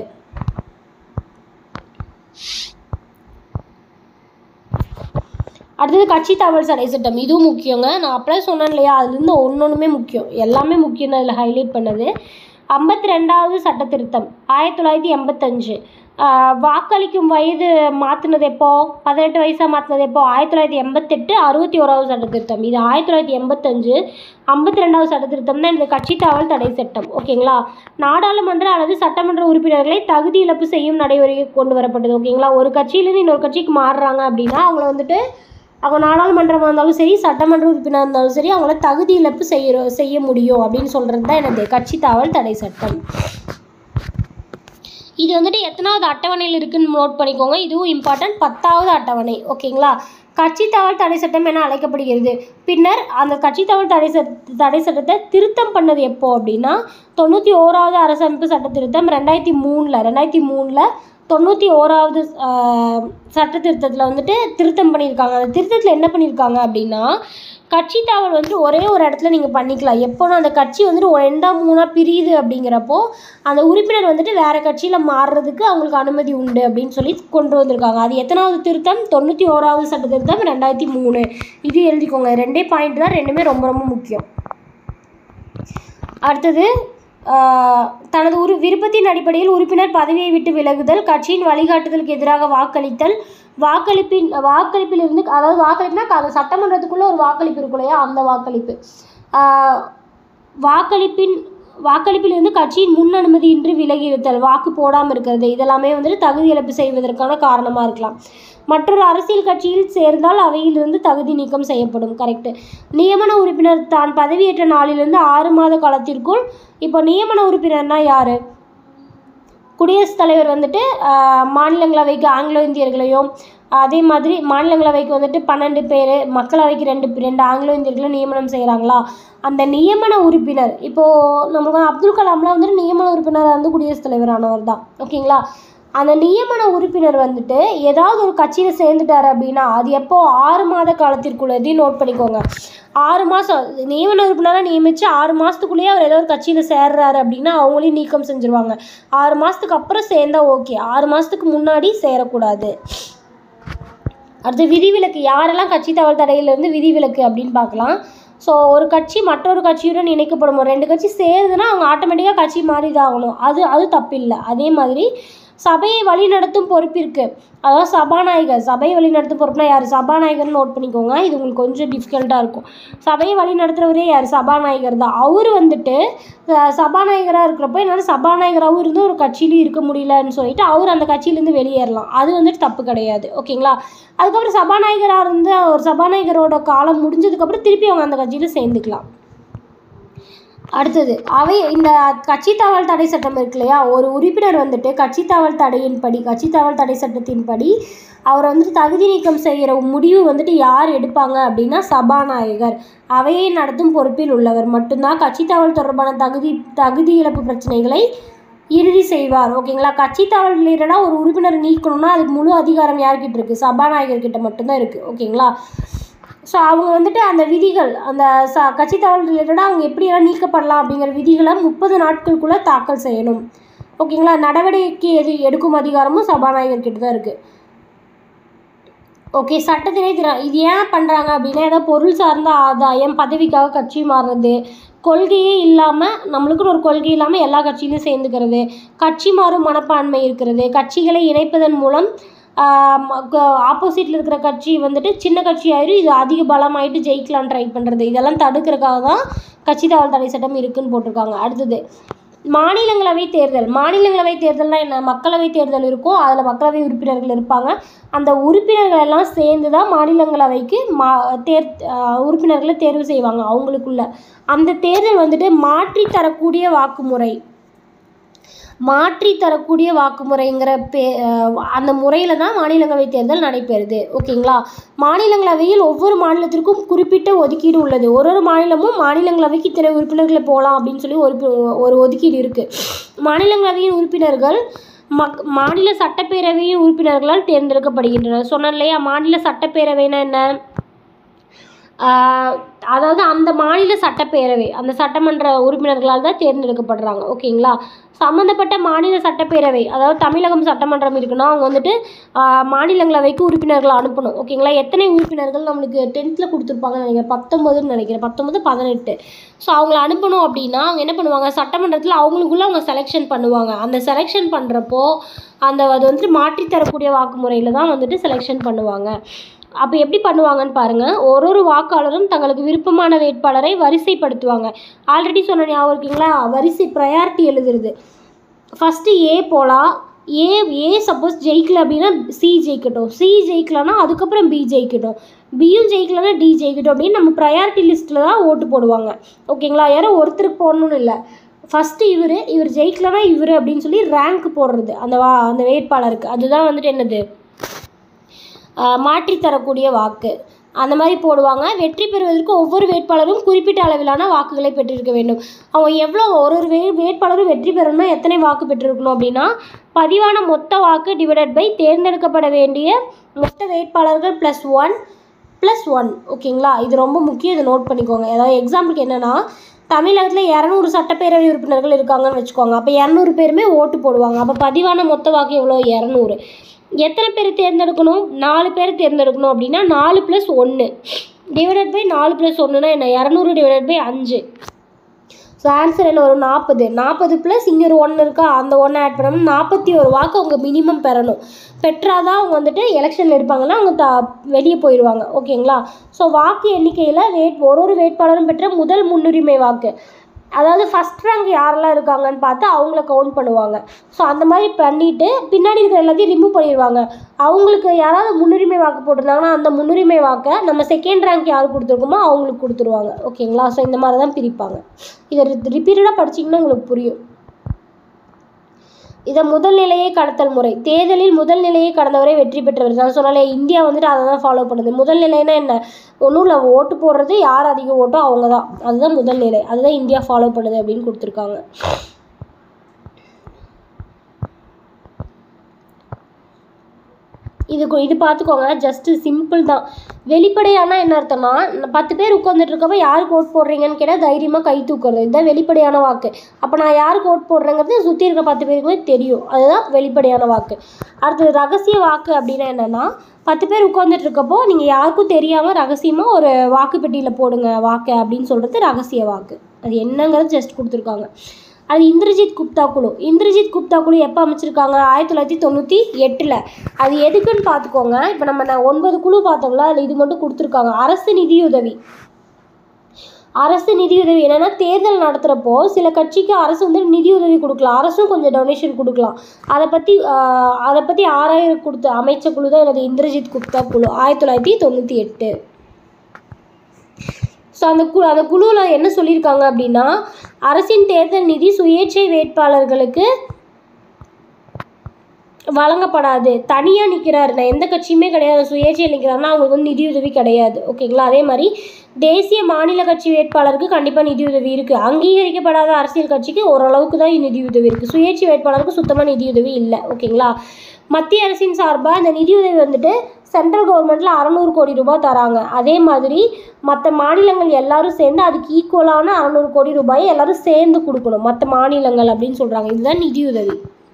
அடுத்தது கட்சி தகவல் சடை சட்டம் இதுவும் முக்கியங்க நான் அப்படியே சொன்னேன் இல்லையா அதுலேருந்து ஒன்று ஒன்றுமே முக்கியம் எல்லாமே முக்கியம் தான் இதில் ஹைலைட் பண்ணது ஐம்பத்தி ரெண்டாவது சட்ட திருத்தம் ஆயிரத்தி தொள்ளாயிரத்தி எண்பத்தஞ்சு ஆஹ் வாக்களிக்கும் வயது மாற்றினது எப்போ பதினெட்டு வயசாக மாற்றினது எப்போ ஆயிரத்தி தொள்ளாயிரத்தி எண்பத்தெட்டு அறுபத்தி ஓராவது சட்ட திருத்தம் இது ஆயிரத்தி தொள்ளாயிரத்தி எண்பத்தஞ்சு ஐம்பத்தி ரெண்டாவது சட்ட திருத்தம் தான் இந்த கட்சி தாவல் தடை சட்டம் ஓகேங்களா நாடாளுமன்ற அல்லது சட்டமன்ற உறுப்பினர்களை தகுதி இழப்பு செய்யும் நடைமுறைக்கு கொண்டு வரப்பட்டது ஓகேங்களா ஒரு கட்சியிலேருந்து இன்னொரு கட்சிக்கு மாறுறாங்க அப்படின்னா அவங்கள வந்துட்டு அவங்க நாடாளுமன்றமாக இருந்தாலும் சரி சட்டமன்ற உறுப்பினராக இருந்தாலும் சரி அவங்கள தகுதி இழப்பு செய்ய செய்ய முடியும் அப்படின்னு சொல்கிறது தான் எனது கட்சி தாவல் தடை சட்டம் இது வந்துட்டு எத்தனாவது அட்டவணையில் இருக்குன்னு நோட் பண்ணிக்கோங்க இதுவும் இம்பார்ட்டன்ட் பத்தாவது அட்டவணை ஓகேங்களா கட்சி தகவல் தடை சட்டம் என அழைக்கப்படுகிறது பின்னர் அந்த கட்சி தகவல் தடை சட் தடை சட்டத்தை திருத்தம் பண்ணது எப்போ அப்படின்னா தொண்ணூற்றி ஓராவது அரசமைப்பு சட்ட திருத்தம் ரெண்டாயிரத்தி மூணில் ரெண்டாயிரத்தி மூணில் தொண்ணூற்றி ஓராவது ஆஹ், சட்ட திருத்தத்தில் வந்துட்டு திருத்தம் பண்ணியிருக்காங்க அந்த திருத்தத்தில் என்ன பண்ணியிருக்காங்க அப்படின்னா கட்சி தாவல் வந்துட்டு ஒரே ஒரு இடத்துல நீங்கள் பண்ணிக்கலாம் எப்போனா அந்த கட்சி வந்துட்டு ஒரு ரெண்டா மூணா பிரியுது அப்படிங்கிறப்போ அந்த உறுப்பினர் வந்துட்டு வேறு கட்சியில் மாறுறதுக்கு அவங்களுக்கு அனுமதி உண்டு அப்படின்னு சொல்லி கொண்டு வந்திருக்காங்க அது எத்தனாவது திருத்தம் தொண்ணூற்றி ஓராவது சட்ட திருத்தம் ரெண்டாயிரத்தி மூணு இது எழுதிக்கோங்க ரெண்டே பாயிண்ட் தான் ரெண்டுமே ரொம்ப ரொம்ப முக்கியம் அடுத்தது ஆஹ், தனது உரு விருப்பத்தின் அடிப்படையில் உறுப்பினர் பதவியை விட்டு விலகுதல் கட்சியின் வழிகாட்டுதலுக்கு எதிராக வாக்களித்தல் வாக்களிப்பின் வாக்களிப்பில் இருந்து அதாவது வாக்களிப்புனா க- சட்டமன்றத்துக்குள்ளே ஒரு வாக்களிப்பு இருக்கும் இல்லையா அந்த வாக்களிப்பு ஆஹ், வாக்களிப்பின் வாக்களிப்பில் இருந்து கட்சியின் முன் அனுமதியின்றி விலகி இருத்தல் வாக்கு போடாமல் இருக்கிறது இதெல்லாமே வந்துட்டு தகுதி இழப்பு செய்வதற்கான காரணமாக இருக்கலாம் மற்றொரு அரசியல் கட்சியில் சேர்ந்தால் அவையிலிருந்து தகுதி நீக்கம் செய்யப்படும் கரெக்டு நியமன உறுப்பினர் தான் பதவியேற்ற நாளிலிருந்து ஆறு மாத காலத்திற்குள் இப்போ நியமன உறுப்பினர்னா யார் குடியரசுத் தலைவர் வந்துட்டு ஆஹ், மாநிலங்களவைக்கு ஆங்கிலோ இந்தியர்களையும் அதே மாதிரி மாநிலங்களவைக்கு வந்துட்டு பன்னெண்டு பேர் மக்களவைக்கு ரெண்டு ரெண்டு ஆங்கிலோ இந்தியர்களை நியமனம் செய்கிறாங்களா அந்த நியமன உறுப்பினர் இப்போது நமக்கு அப்துல் கலாம்லாம் வந்துட்டு நியமன உறுப்பினராக வந்து குடியரசுத் தலைவர் ஆனவர் தான் ஓகேங்களா அந்த நியமன உறுப்பினர் வந்துட்டு ஏதாவது ஒரு கட்சியில் சேர்ந்துட்டாரு அப்படின்னா அது எப்போ ஆறு மாத காலத்திற்குள்ளதையும் நோட் பண்ணிக்கோங்க ஆறு மாதம் நியமன உறுப்பினராக நியமித்து ஆறு மாதத்துக்குள்ளேயே அவர் ஏதோ ஒரு கட்சியில் சேர்றாரு அப்படின்னா அவங்களையும் நீக்கம் செஞ்சுருவாங்க ஆறு மாதத்துக்கு அப்புறம் சேர்ந்தா ஓகே ஆறு மாதத்துக்கு முன்னாடி சேரக்கூடாது அடுத்து விதிவிலக்கு யாரெல்லாம் கட்சி தகவல் தடையிலிருந்து விதிவிலக்கு அப்படின்னு பார்க்கலாம் ஸோ ஒரு கட்சி மற்றொரு கட்சியுடன் இணைக்கப்படும் ஒரு ரெண்டு கட்சி சேருதுன்னா அவங்க ஆட்டோமேட்டிக்காக கட்சி மாறி தான் ஆகணும் அது அது தப்பில்லை அதே மாதிரி சபையை வழிநடத்தும் பொறுப்பிற்கு அதாவது சபாநாயகர் சபையை வழிநடத்தும் பொறுப்புனா யார் சபாநாயகர்னு நோட் பண்ணிக்கோங்க இது உங்களுக்கு கொஞ்சம் டிஃபிகல்ட்டாக இருக்கும் சபையை வழிநடத்துறவரே யார் சபாநாயகர் தான் அவர் வந்துட்டு அஹ், சபாநாயகராக இருக்கிறப்ப என்னால் சபாநாயகராகவும் இருந்து ஒரு கட்சியிலையும் இருக்க முடியலன்னு சொல்லிட்டு அவர் அந்த கட்சியிலேருந்து வெளியேறலாம் அது வந்துட்டு தப்பு கிடையாது ஓகேங்களா அதுக்கப்புறம் சபாநாயகராக இருந்து ஒரு சபாநாயகரோட காலம் முடிஞ்சதுக்கப்புறம் திருப்பி அவங்க அந்த கட்சியில் சேர்ந்துக்கலாம் அடுத்தது அவை இந்த கட்சி தாவல் தடை சட்டம் இருக்கு இல்லையா ஒரு உறுப்பினர் வந்துட்டு கட்சி தாவல் தடையின்படி கட்சி தாவல் தடை சட்டத்தின்படி அவரை வந்துட்டு தகுதி நீக்கம் செய்கிற முடிவு வந்துட்டு யார் எடுப்பாங்க அப்படின்னா சபாநாயகர் அவையை நடத்தும் பொறுப்பில் உள்ளவர் மட்டும்தான் கட்சி தாவல் தொடர்பான தகுதி தகுதி இழப்பு பிரச்சனைகளை இறுதி செய்வார் ஓகேங்களா கட்சி தாவல் ரிலேட்டடாக ஒரு உறுப்பினர் நீக்கணும்னா அதுக்கு முழு அதிகாரம் யார்கிட்ட இருக்குது சபாநாயகர் கிட்ட மட்டும்தான் இருக்குது ஓகேங்களா ஸோ அவங்க வந்துட்டு அந்த விதிகள் அந்த ச கட்சி தகவல் ரிலேட்டடாக அவங்க எப்படியெல்லாம் நீக்கப்படலாம் அப்படிங்கிற விதிகளை முப்பது நாட்களுக்குள்ளே தாக்கல் செய்யணும் ஓகேங்களா நடவடிக்கை எது எடுக்கும் அதிகாரமும் சபாநாயகர் கிட்ட தான் இருக்குது ஓகே சட்டத்திலே திற இது ஏன் பண்ணுறாங்க அப்படின்னா ஏதாவது பொருள் சார்ந்த ஆதாயம் பதவிக்காக கட்சி மாறுறது கொள்கையே இல்லாமல் நம்மளுக்குன்னு ஒரு கொள்கை இல்லாமல் எல்லா கட்சியிலும் சேர்ந்துக்கிறது கட்சி மாறும் மனப்பான்மை இருக்கிறது கட்சிகளை இணைப்பதன் மூலம் ஆப்போசிட்டில் இருக்கிற கட்சி வந்துட்டு சின்ன கட்சி ஆயிரும் இது அதிக பலமாயிட்டு ஜெயிக்கலாம் ட்ரை பண்ணுறது இதெல்லாம் தடுக்கிறதுக்காக தான் கட்சி தாவல் தடை சட்டம் இருக்குன்னு போட்டிருக்காங்க அடுத்தது மாநிலங்களவை தேர்தல் மாநிலங்களவை தேர்தல்னா என்ன மக்களவை தேர்தல் இருக்கும் அதில் மக்களவை உறுப்பினர்கள் இருப்பாங்க அந்த உறுப்பினர்கள் எல்லாம் சேர்ந்து தான் மாநிலங்களவைக்கு மா தேர் அஹ் உறுப்பினர்களை தேர்வு செய்வாங்க அவங்களுக்குள்ள அந்த தேர்தல் வந்துட்டு மாற்றி தரக்கூடிய வாக்குமுறை மாற்றி தரக்கூடிய வாக்குமுறைங்கிற பே அஹ் அந்த முறையில் தான் மாநிலங்களவை தேர்தல் நடைபெறுது ஓகேங்களா மாநிலங்களவையில் ஒவ்வொரு மாநிலத்திற்கும் குறிப்பிட்ட ஒதுக்கீடு உள்ளது ஒரு ஒரு மாநிலமும் மாநிலங்களவைக்கு இத்தனை உறுப்பினர்களை போகலாம் அப்படின்னு சொல்லி ஒரு பி- ஒரு ஒதுக்கீடு இருக்குது மாநிலங்களவையின் உறுப்பினர்கள் மக் மாநில சட்டப்பேரவையின் உறுப்பினர்களால் தேர்ந்தெடுக்கப்படுகின்றனர் சொன்னேன் இல்லையா மாநில சட்டப்பேரவைனா என்ன ஆஹ் அதாவது அந்த மாநில சட்டப்பேரவை அந்த சட்டமன்ற உறுப்பினர்களால் தான் தேர்ந்தெடுக்கப்படுறாங்க ஓகேங்களா சம்மந்தப்பட்ட மாநில சட்டப்பேரவை அதாவது தமிழகம் சட்டமன்றம் இருக்குன்னா அவங்க வந்துட்டு ஆஹ் மாநிலங்களவைக்கு உறுப்பினர்களை அனுப்பணும் ஓகேங்களா எத்தனை உறுப்பினர்கள் நம்மளுக்கு டென்த்தில் கொடுத்துருப்பாங்கன்னு நினைக்கிறேன் பத்தொம்பதுன்னு நினைக்கிறேன் பத்தொம்பது பதினெட்டு ஸோ அவங்கள அனுப்பணும் அப்படின்னா அவங்க என்ன பண்ணுவாங்க சட்டமன்றத்தில் அவங்களுக்குள்ள அவங்க செலெக்ஷன் பண்ணுவாங்க அந்த செலெக்ஷன் பண்ணுறப்போ அந்த அது வந்துட்டு மாற்றித் தரக்கூடிய வாக்குமுறையில் தான் வந்துட்டு செலெக்ஷன் பண்ணுவாங்க அப்போ எப்படி பண்ணுவாங்கன்னு பாருங்கள் ஒரு ஒரு வாக்காளரும் தங்களுக்கு விருப்பமான வேட்பாளரை வரிசைப்படுத்துவாங்க ஆல்ரெடி சொன்ன ஞாபகம் இருக்குங்களா வரிசை ப்ரையாரிட்டி எழுதுறது ஃபஸ்ட்டு ஏ போகலாம் ஏ ஏ சப்போஸ் ஜெயிக்கல அப்படின்னா சி ஜெயிக்கட்டும் சி ஜெயிக்கலன்னா அதுக்கப்புறம் பி ஜெயிக்கட்டும் பியும் ஜெயிக்கலன்னா டி ஜெயிக்கட்டும் அப்படின்னு நம்ம ப்ரையாரிட்டி லிஸ்ட்டில் தான் ஓட்டு போடுவாங்க ஓகேங்களா யாரோ ஒருத்தருக்கு போடணும்னு இல்லை ஃபஸ்ட்டு இவர் இவர் ஜெயிக்கலன்னா இவர் அப்படின்னு சொல்லி ரேங்க் போடுறது அந்த வா அந்த வேட்பாளருக்கு அதுதான் வந்துட்டு என்னது ஆஹ் மாற்றித் தரக்கூடிய வாக்கு அந்த மாதிரி போடுவாங்க வெற்றி பெறுவதற்கு ஒவ்வொரு வேட்பாளரும் குறிப்பிட்ட அளவிலான வாக்குகளை பெற்றிருக்க வேண்டும் அவங்க எவ்வளோ ஒரு ஒரு வே வேட்பாளரும் வெற்றி பெறணும்னா எத்தனை வாக்கு பெற்றிருக்கணும் அப்படின்னா பதிவான மொத்த வாக்கு டிவைடட் பை தேர்ந்தெடுக்கப்பட வேண்டிய மொத்த வேட்பாளர்கள் ப்ளஸ் ஒன் ப்ளஸ் ஒன் ஓகேங்களா இது ரொம்ப முக்கியம் இதை நோட் பண்ணிக்கோங்க அதாவது எக்ஸாம்பிளுக்கு என்னென்னா தமிழகத்தில் இரநூறு சட்டப்பேரவை உறுப்பினர்கள் இருக்காங்கன்னு வச்சுக்கோங்க அப்போ இரநூறு பேருமே ஓட்டு போடுவாங்க அப்போ பதிவான மொத்த வாக்கு எவ்வளோ இரநூறு எத்தனை பேர் தேர்ந்தெடுக்கணும் நாலு பேர் தேர்ந்தெடுக்கணும் அப்படின்னா நாலு ப்ளஸ் ஒன்று டிவைடட் பை நாலு ப்ளஸ் ஒன்றுனா என்ன இரநூறு டிவைடட் பை அஞ்சு ஸோ ஆன்சர் என்ன வரும் நாற்பது நாற்பது ப்ளஸ் இங்கே ஒரு ஒன்று இருக்கா அந்த ஒன்று ஆட் பண்ணணும் நாற்பத்தி ஒரு வாக்கு அவங்க மினிமம் பெறணும் பெற்றாதான் அவங்க வந்துட்டு எலெக்ஷனில் இருப்பாங்கன்னா அவங்க த வெளியே போயிடுவாங்க ஓகேங்களா ஸோ வாக்கு எண்ணிக்கையில் வேட் ஒரு ஒரு வேட்பாளரும் பெற்ற முதல் முன்னுரிமை வாக்கு அதாவது ஃபஸ்ட் ரேங்க் யாரெல்லாம் இருக்காங்கன்னு பார்த்து அவங்கள கவுண்ட் பண்ணுவாங்க ஸோ அந்த மாதிரி பண்ணிவிட்டு பின்னாடி இருக்கிற எல்லாத்தையும் ரிமூவ் பண்ணிடுவாங்க அவங்களுக்கு யாராவது முன்னுரிமை வாக்கு போட்டிருந்தாங்கன்னா அந்த முன்னுரிமை வாக்கை நம்ம செகண்ட் ரேங்க் யார் கொடுத்துருக்கோமோ அவங்களுக்கு கொடுத்துருவாங்க ஓகேங்களா ஸோ இந்த மாதிரி தான் பிரிப்பாங்க இதை ரிப்பீட்டடாக படிச்சிங்கன்னா உங்களுக்கு புரியும் இதை முதல் நிலையை கடத்தல் முறை தேர்தலில் முதல் நிலையை கடந்தவரை வெற்றி பெற்றவர் நான் சொன்னாலே இந்தியா வந்துட்டு அதை தான் ஃபாலோ பண்ணுது முதல் நிலைன்னா என்ன ஒன்றும் இல்லை ஓட்டு போடுறது யார் அதிக ஓட்டோ அவங்க தான் அதுதான் முதல் நிலை அதுதான் இந்தியா ஃபாலோ பண்ணுது அப்படின்னு கொடுத்துருக்காங்க இது கு- இது பார்த்துக்கோங்க ஜஸ்ட்டு சிம்பிள் தான் வெளிப்படையானா என்ன அர்த்தம்னா ந- பத்து பேர் உட்காந்துட்டு இருக்கப்ப யாருக்கு ஓட் போடுறீங்கன்னு கேட்டால் தைரியமாக கை தூக்குறது இதுதான் வெளிப்படையான வாக்கு அப்போ நான் யாருக்கு ஓட் போடுறேங்கிறது சுற்றி இருக்க பத்து பேருக்குமே தெரியும் அதுதான் வெளிப்படையான வாக்கு அடுத்தது ரகசிய வாக்கு அப்படின்னா என்னென்னா பத்து பேர் உட்காந்துட்டு இருக்கப்போ நீங்கள் யாருக்கும் தெரியாமல் ரகசியமாக ஒரு வாக்கு பெட்டியில் போடுங்க வாக்கு அப்படின்னு சொல்கிறது ரகசிய வாக்கு அது என்னங்கிறது ஜஸ்ட் கொடுத்துருக்காங்க அது இந்திரஜித் குப்தா குழு இந்திரஜித் குப்தா குழு எப்போ அமைச்சிருக்காங்க ஆயிரத்தி தொள்ளாயிரத்தி தொண்ணூற்றி எட்டில் அது எதுக்குன்னு பார்த்துக்கோங்க இப்போ நம்ம நான் ஒன்பது குழு பார்த்தோம்ல அதில் இது மட்டும் கொடுத்துருக்காங்க அரசு நிதியுதவி அரசு நிதியுதவி என்னென்னா தேர்தல் நடத்துகிறப்போ சில கட்சிக்கு அரசு வந்து நிதியுதவி கொடுக்கலாம் அரசும் கொஞ்சம் டொனேஷன் கொடுக்கலாம் அதை பற்றி அதை பற்றி ஆறாயிரம் கொடுத்த அமைச்ச குழு தான் எனது இந்திரஜித் குப்தா குழு ஆயிரத்தி தொள்ளாயிரத்தி தொண்ணூற்றி எட்டு ஸோ அந்த குழு அந்த குழுவில் என்ன சொல்லியிருக்காங்க அப்படின்னா அரசின் தேர்தல் நிதி சுயேட்சை வேட்பாளர்களுக்கு வழங்கப்படாது தனியாக நிற்கிறாரு நான் எந்த கட்சியுமே கிடையாது சுயேட்சையில் நிற்கிறாருன்னா அவங்களுக்கு வந்து நிதியுதவி கிடையாது ஓகேங்களா அதே மாதிரி தேசிய மாநில கட்சி வேட்பாளருக்கு கண்டிப்பாக நிதியுதவி இருக்குது அங்கீகரிக்கப்படாத அரசியல் கட்சிக்கு ஓரளவுக்கு தான் நிதியுதவி இருக்குது சுயேட்சை வேட்பாளருக்கு சுத்தமாக நிதியுதவி இல்லை ஓகேங்களா மத்திய அரசின் சார்பாக இந்த நிதியுதவி வந்துட்டு சென்ட்ரல் கவர்மெண்ட்டில் அறநூறு கோடி ரூபாய் தராங்க அதே மாதிரி மற்ற மாநிலங்கள் எல்லாரும் சேர்ந்து அதுக்கு ஈக்குவலான அறநூறு கோடி ரூபாயை எல்லாரும் சேர்ந்து கொடுக்கணும் மற்ற மாநிலங்கள் அப்படின்னு சொல்கிறாங்க இதுதான் நிதியுதவி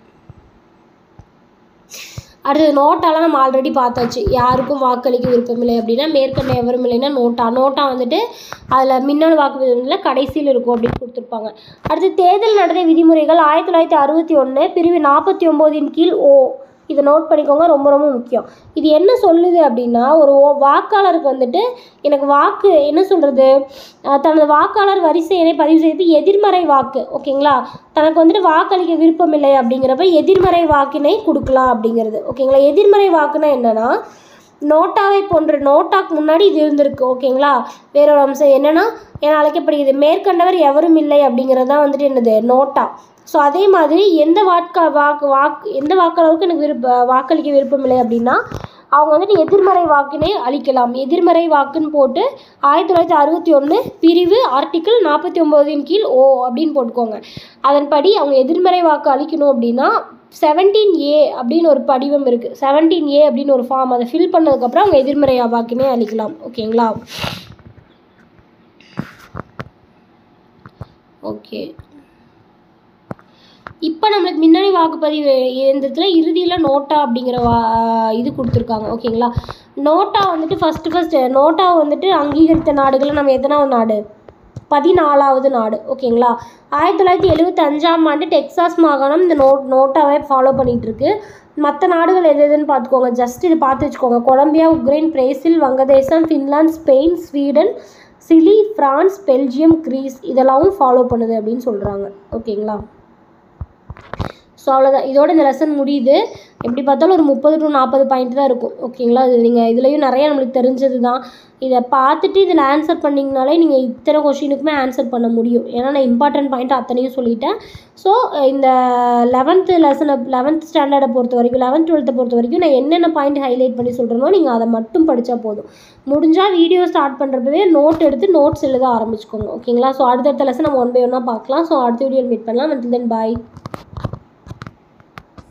அடுத்தது நோட்டாலாம் நம்ம ஆல்ரெடி பார்த்தாச்சு யாருக்கும் வாக்களிக்க விருப்பமில்லை அப்படின்னா மேற்கண்ட எவரும் இல்லைன்னா நோட்டா நோட்டா வந்துட்டு அதில் மின்னணு வாக்குப்பதிவில் கடைசியில் இருக்கும் அப்படின்னு கொடுத்துருப்பாங்க அடுத்து தேர்தல் நடத்தை விதிமுறைகள் ஆயிரத்தி தொள்ளாயிரத்தி அறுபத்தி ஒன்று பிரிவு நாற்பத்தி ஒம்போதின் கீழ் ஓ இதை நோட் பண்ணிக்கோங்க ரொம்ப ரொம்ப முக்கியம் இது என்ன சொல்லுது அப்படின்னா ஒரு ஓ- வாக்காளருக்கு வந்துட்டு எனக்கு வாக்கு என்ன சொல்கிறது தனது வாக்காளர் வரிசை எண்ணை பதிவு செய்து எதிர்மறை வாக்கு ஓகேங்களா தனக்கு வந்துட்டு வாக்களிக்க விருப்பம் இல்லை அப்படிங்கிறப்ப எதிர்மறை வாக்கினை கொடுக்கலாம் அப்படிங்கிறது ஓகேங்களா எதிர்மறை வாக்குனா என்னன்னா நோட்டாவை போன்ற நோட்டாக்கு முன்னாடி இது இருந்திருக்கு ஓகேங்களா வேற ஒரு அம்சம் என்னன்னா என அழைக்கப்படுகிறது மேற்கண்டவர் எவரும் இல்லை அப்படிங்கிறது தான் வந்துட்டு என்னது நோட்டா ஸோ அதே மாதிரி எந்த வாட்கா வாக்கு வாக்கு எந்த வாக்காளருக்கு எனக்கு விருப்ப வாக்களிக்க விருப்பம் இல்லை அப்படின்னா அவங்க வந்துட்டு எதிர்மறை வாக்கினை அளிக்கலாம் எதிர்மறை வாக்குன்னு போட்டு ஆயிரத்தி தொள்ளாயிரத்தி அறுபத்தி ஒன்று பிரிவு ஆர்டிக்கிள் நாற்பத்தி ஒம்போதின் கீழ் ஓ அப்படின்னு போட்டுக்கோங்க அதன்படி அவங்க எதிர்மறை வாக்கு அளிக்கணும் அப்படின்னா செவன்டீன் ஏ அப்படின்னு ஒரு படிவம் இருக்குது செவன்டீன் ஏ அப்படின்னு ஒரு ஃபார்ம் அதை ஃபில் பண்ணதுக்கப்புறம் அவங்க எதிர்மறை வாக்கினை அளிக்கலாம் ஓகேங்களா ஓகே இப்போ நம்மளுக்கு மின்னணு வாக்குப்பதிவு இயந்திரத்தில் இறுதியில் நோட்டா அப்படிங்கிற வா இது கொடுத்துருக்காங்க ஓகேங்களா நோட்டா வந்துட்டு ஃபஸ்ட்டு ஃபஸ்ட்டு நோட்டா வந்துட்டு அங்கீகரித்த நாடுகளில் நம்ம எத்தனாவது நாடு பதினாலாவது நாடு ஓகேங்களா ஆயிரத்தி தொள்ளாயிரத்தி எழுபத்தஞ்சாம் ஆண்டு டெக்சாஸ் மாகாணம் இந்த நோ நோட்டாவை ஃபாலோ பண்ணிகிட்டு இருக்கு மற்ற நாடுகள் எது எதுன்னு பார்த்துக்கோங்க ஜஸ்ட் இது பார்த்து வச்சுக்கோங்க கொலம்பியா உக்ரைன் பிரேசில் வங்கதேசம் Finland Spain Sweden Chile France Belgium Greece இதெல்லாம் ஃபாலோ பண்ணுது அப்படின்னு சொல்கிறாங்க ஓகேங்களா ஸோ அவ்வளோதான் இதோட இந்த லெசன் முடியுது எப்படி பார்த்தாலும் ஒரு முப்பது டு நாற்பது பாயிண்ட் தான் இருக்கும் ஓகேங்களா இது நீங்கள் இதுலேயும் நிறைய நம்மளுக்கு தெரிஞ்சது தான் இதை பார்த்துட்டு இதில் ஆன்சர் பண்ணிங்கனாலே நீங்கள் இத்தனை கொஷினுக்குமே ஆன்சர் பண்ண முடியும் ஏன்னா நான் இம்பார்ட்டன்ட் பாயிண்ட் அத்தனையும் சொல்லிட்டேன் ஸோ இந்த லெவன்த்து லெசனை லெவன்த் ஸ்டாண்டர்டை பொறுத்த வரைக்கும் லெவன்த் டுவெல்த்தை பொறுத்த வரைக்கும் நான் என்னென்ன பாயிண்ட் ஹைலைட் பண்ணி சொல்கிறேனோ நீங்கள் அதை மட்டும் படித்தா போதும் முடிஞ்சால் வீடியோ ஸ்டார்ட் பண்ணுறப்பவே நோட் எடுத்து நோட்ஸ் எழுத ஆரம்பிச்சுக்கோங்க ஓகேங்களா ஸோ அடுத்தடுத்த லெசன் நம்ம ஒன் பை ஒன்னாக பார்க்கலாம் ஸோ அடுத்த வீடியோ மீட் பண்ணலாம் until then bye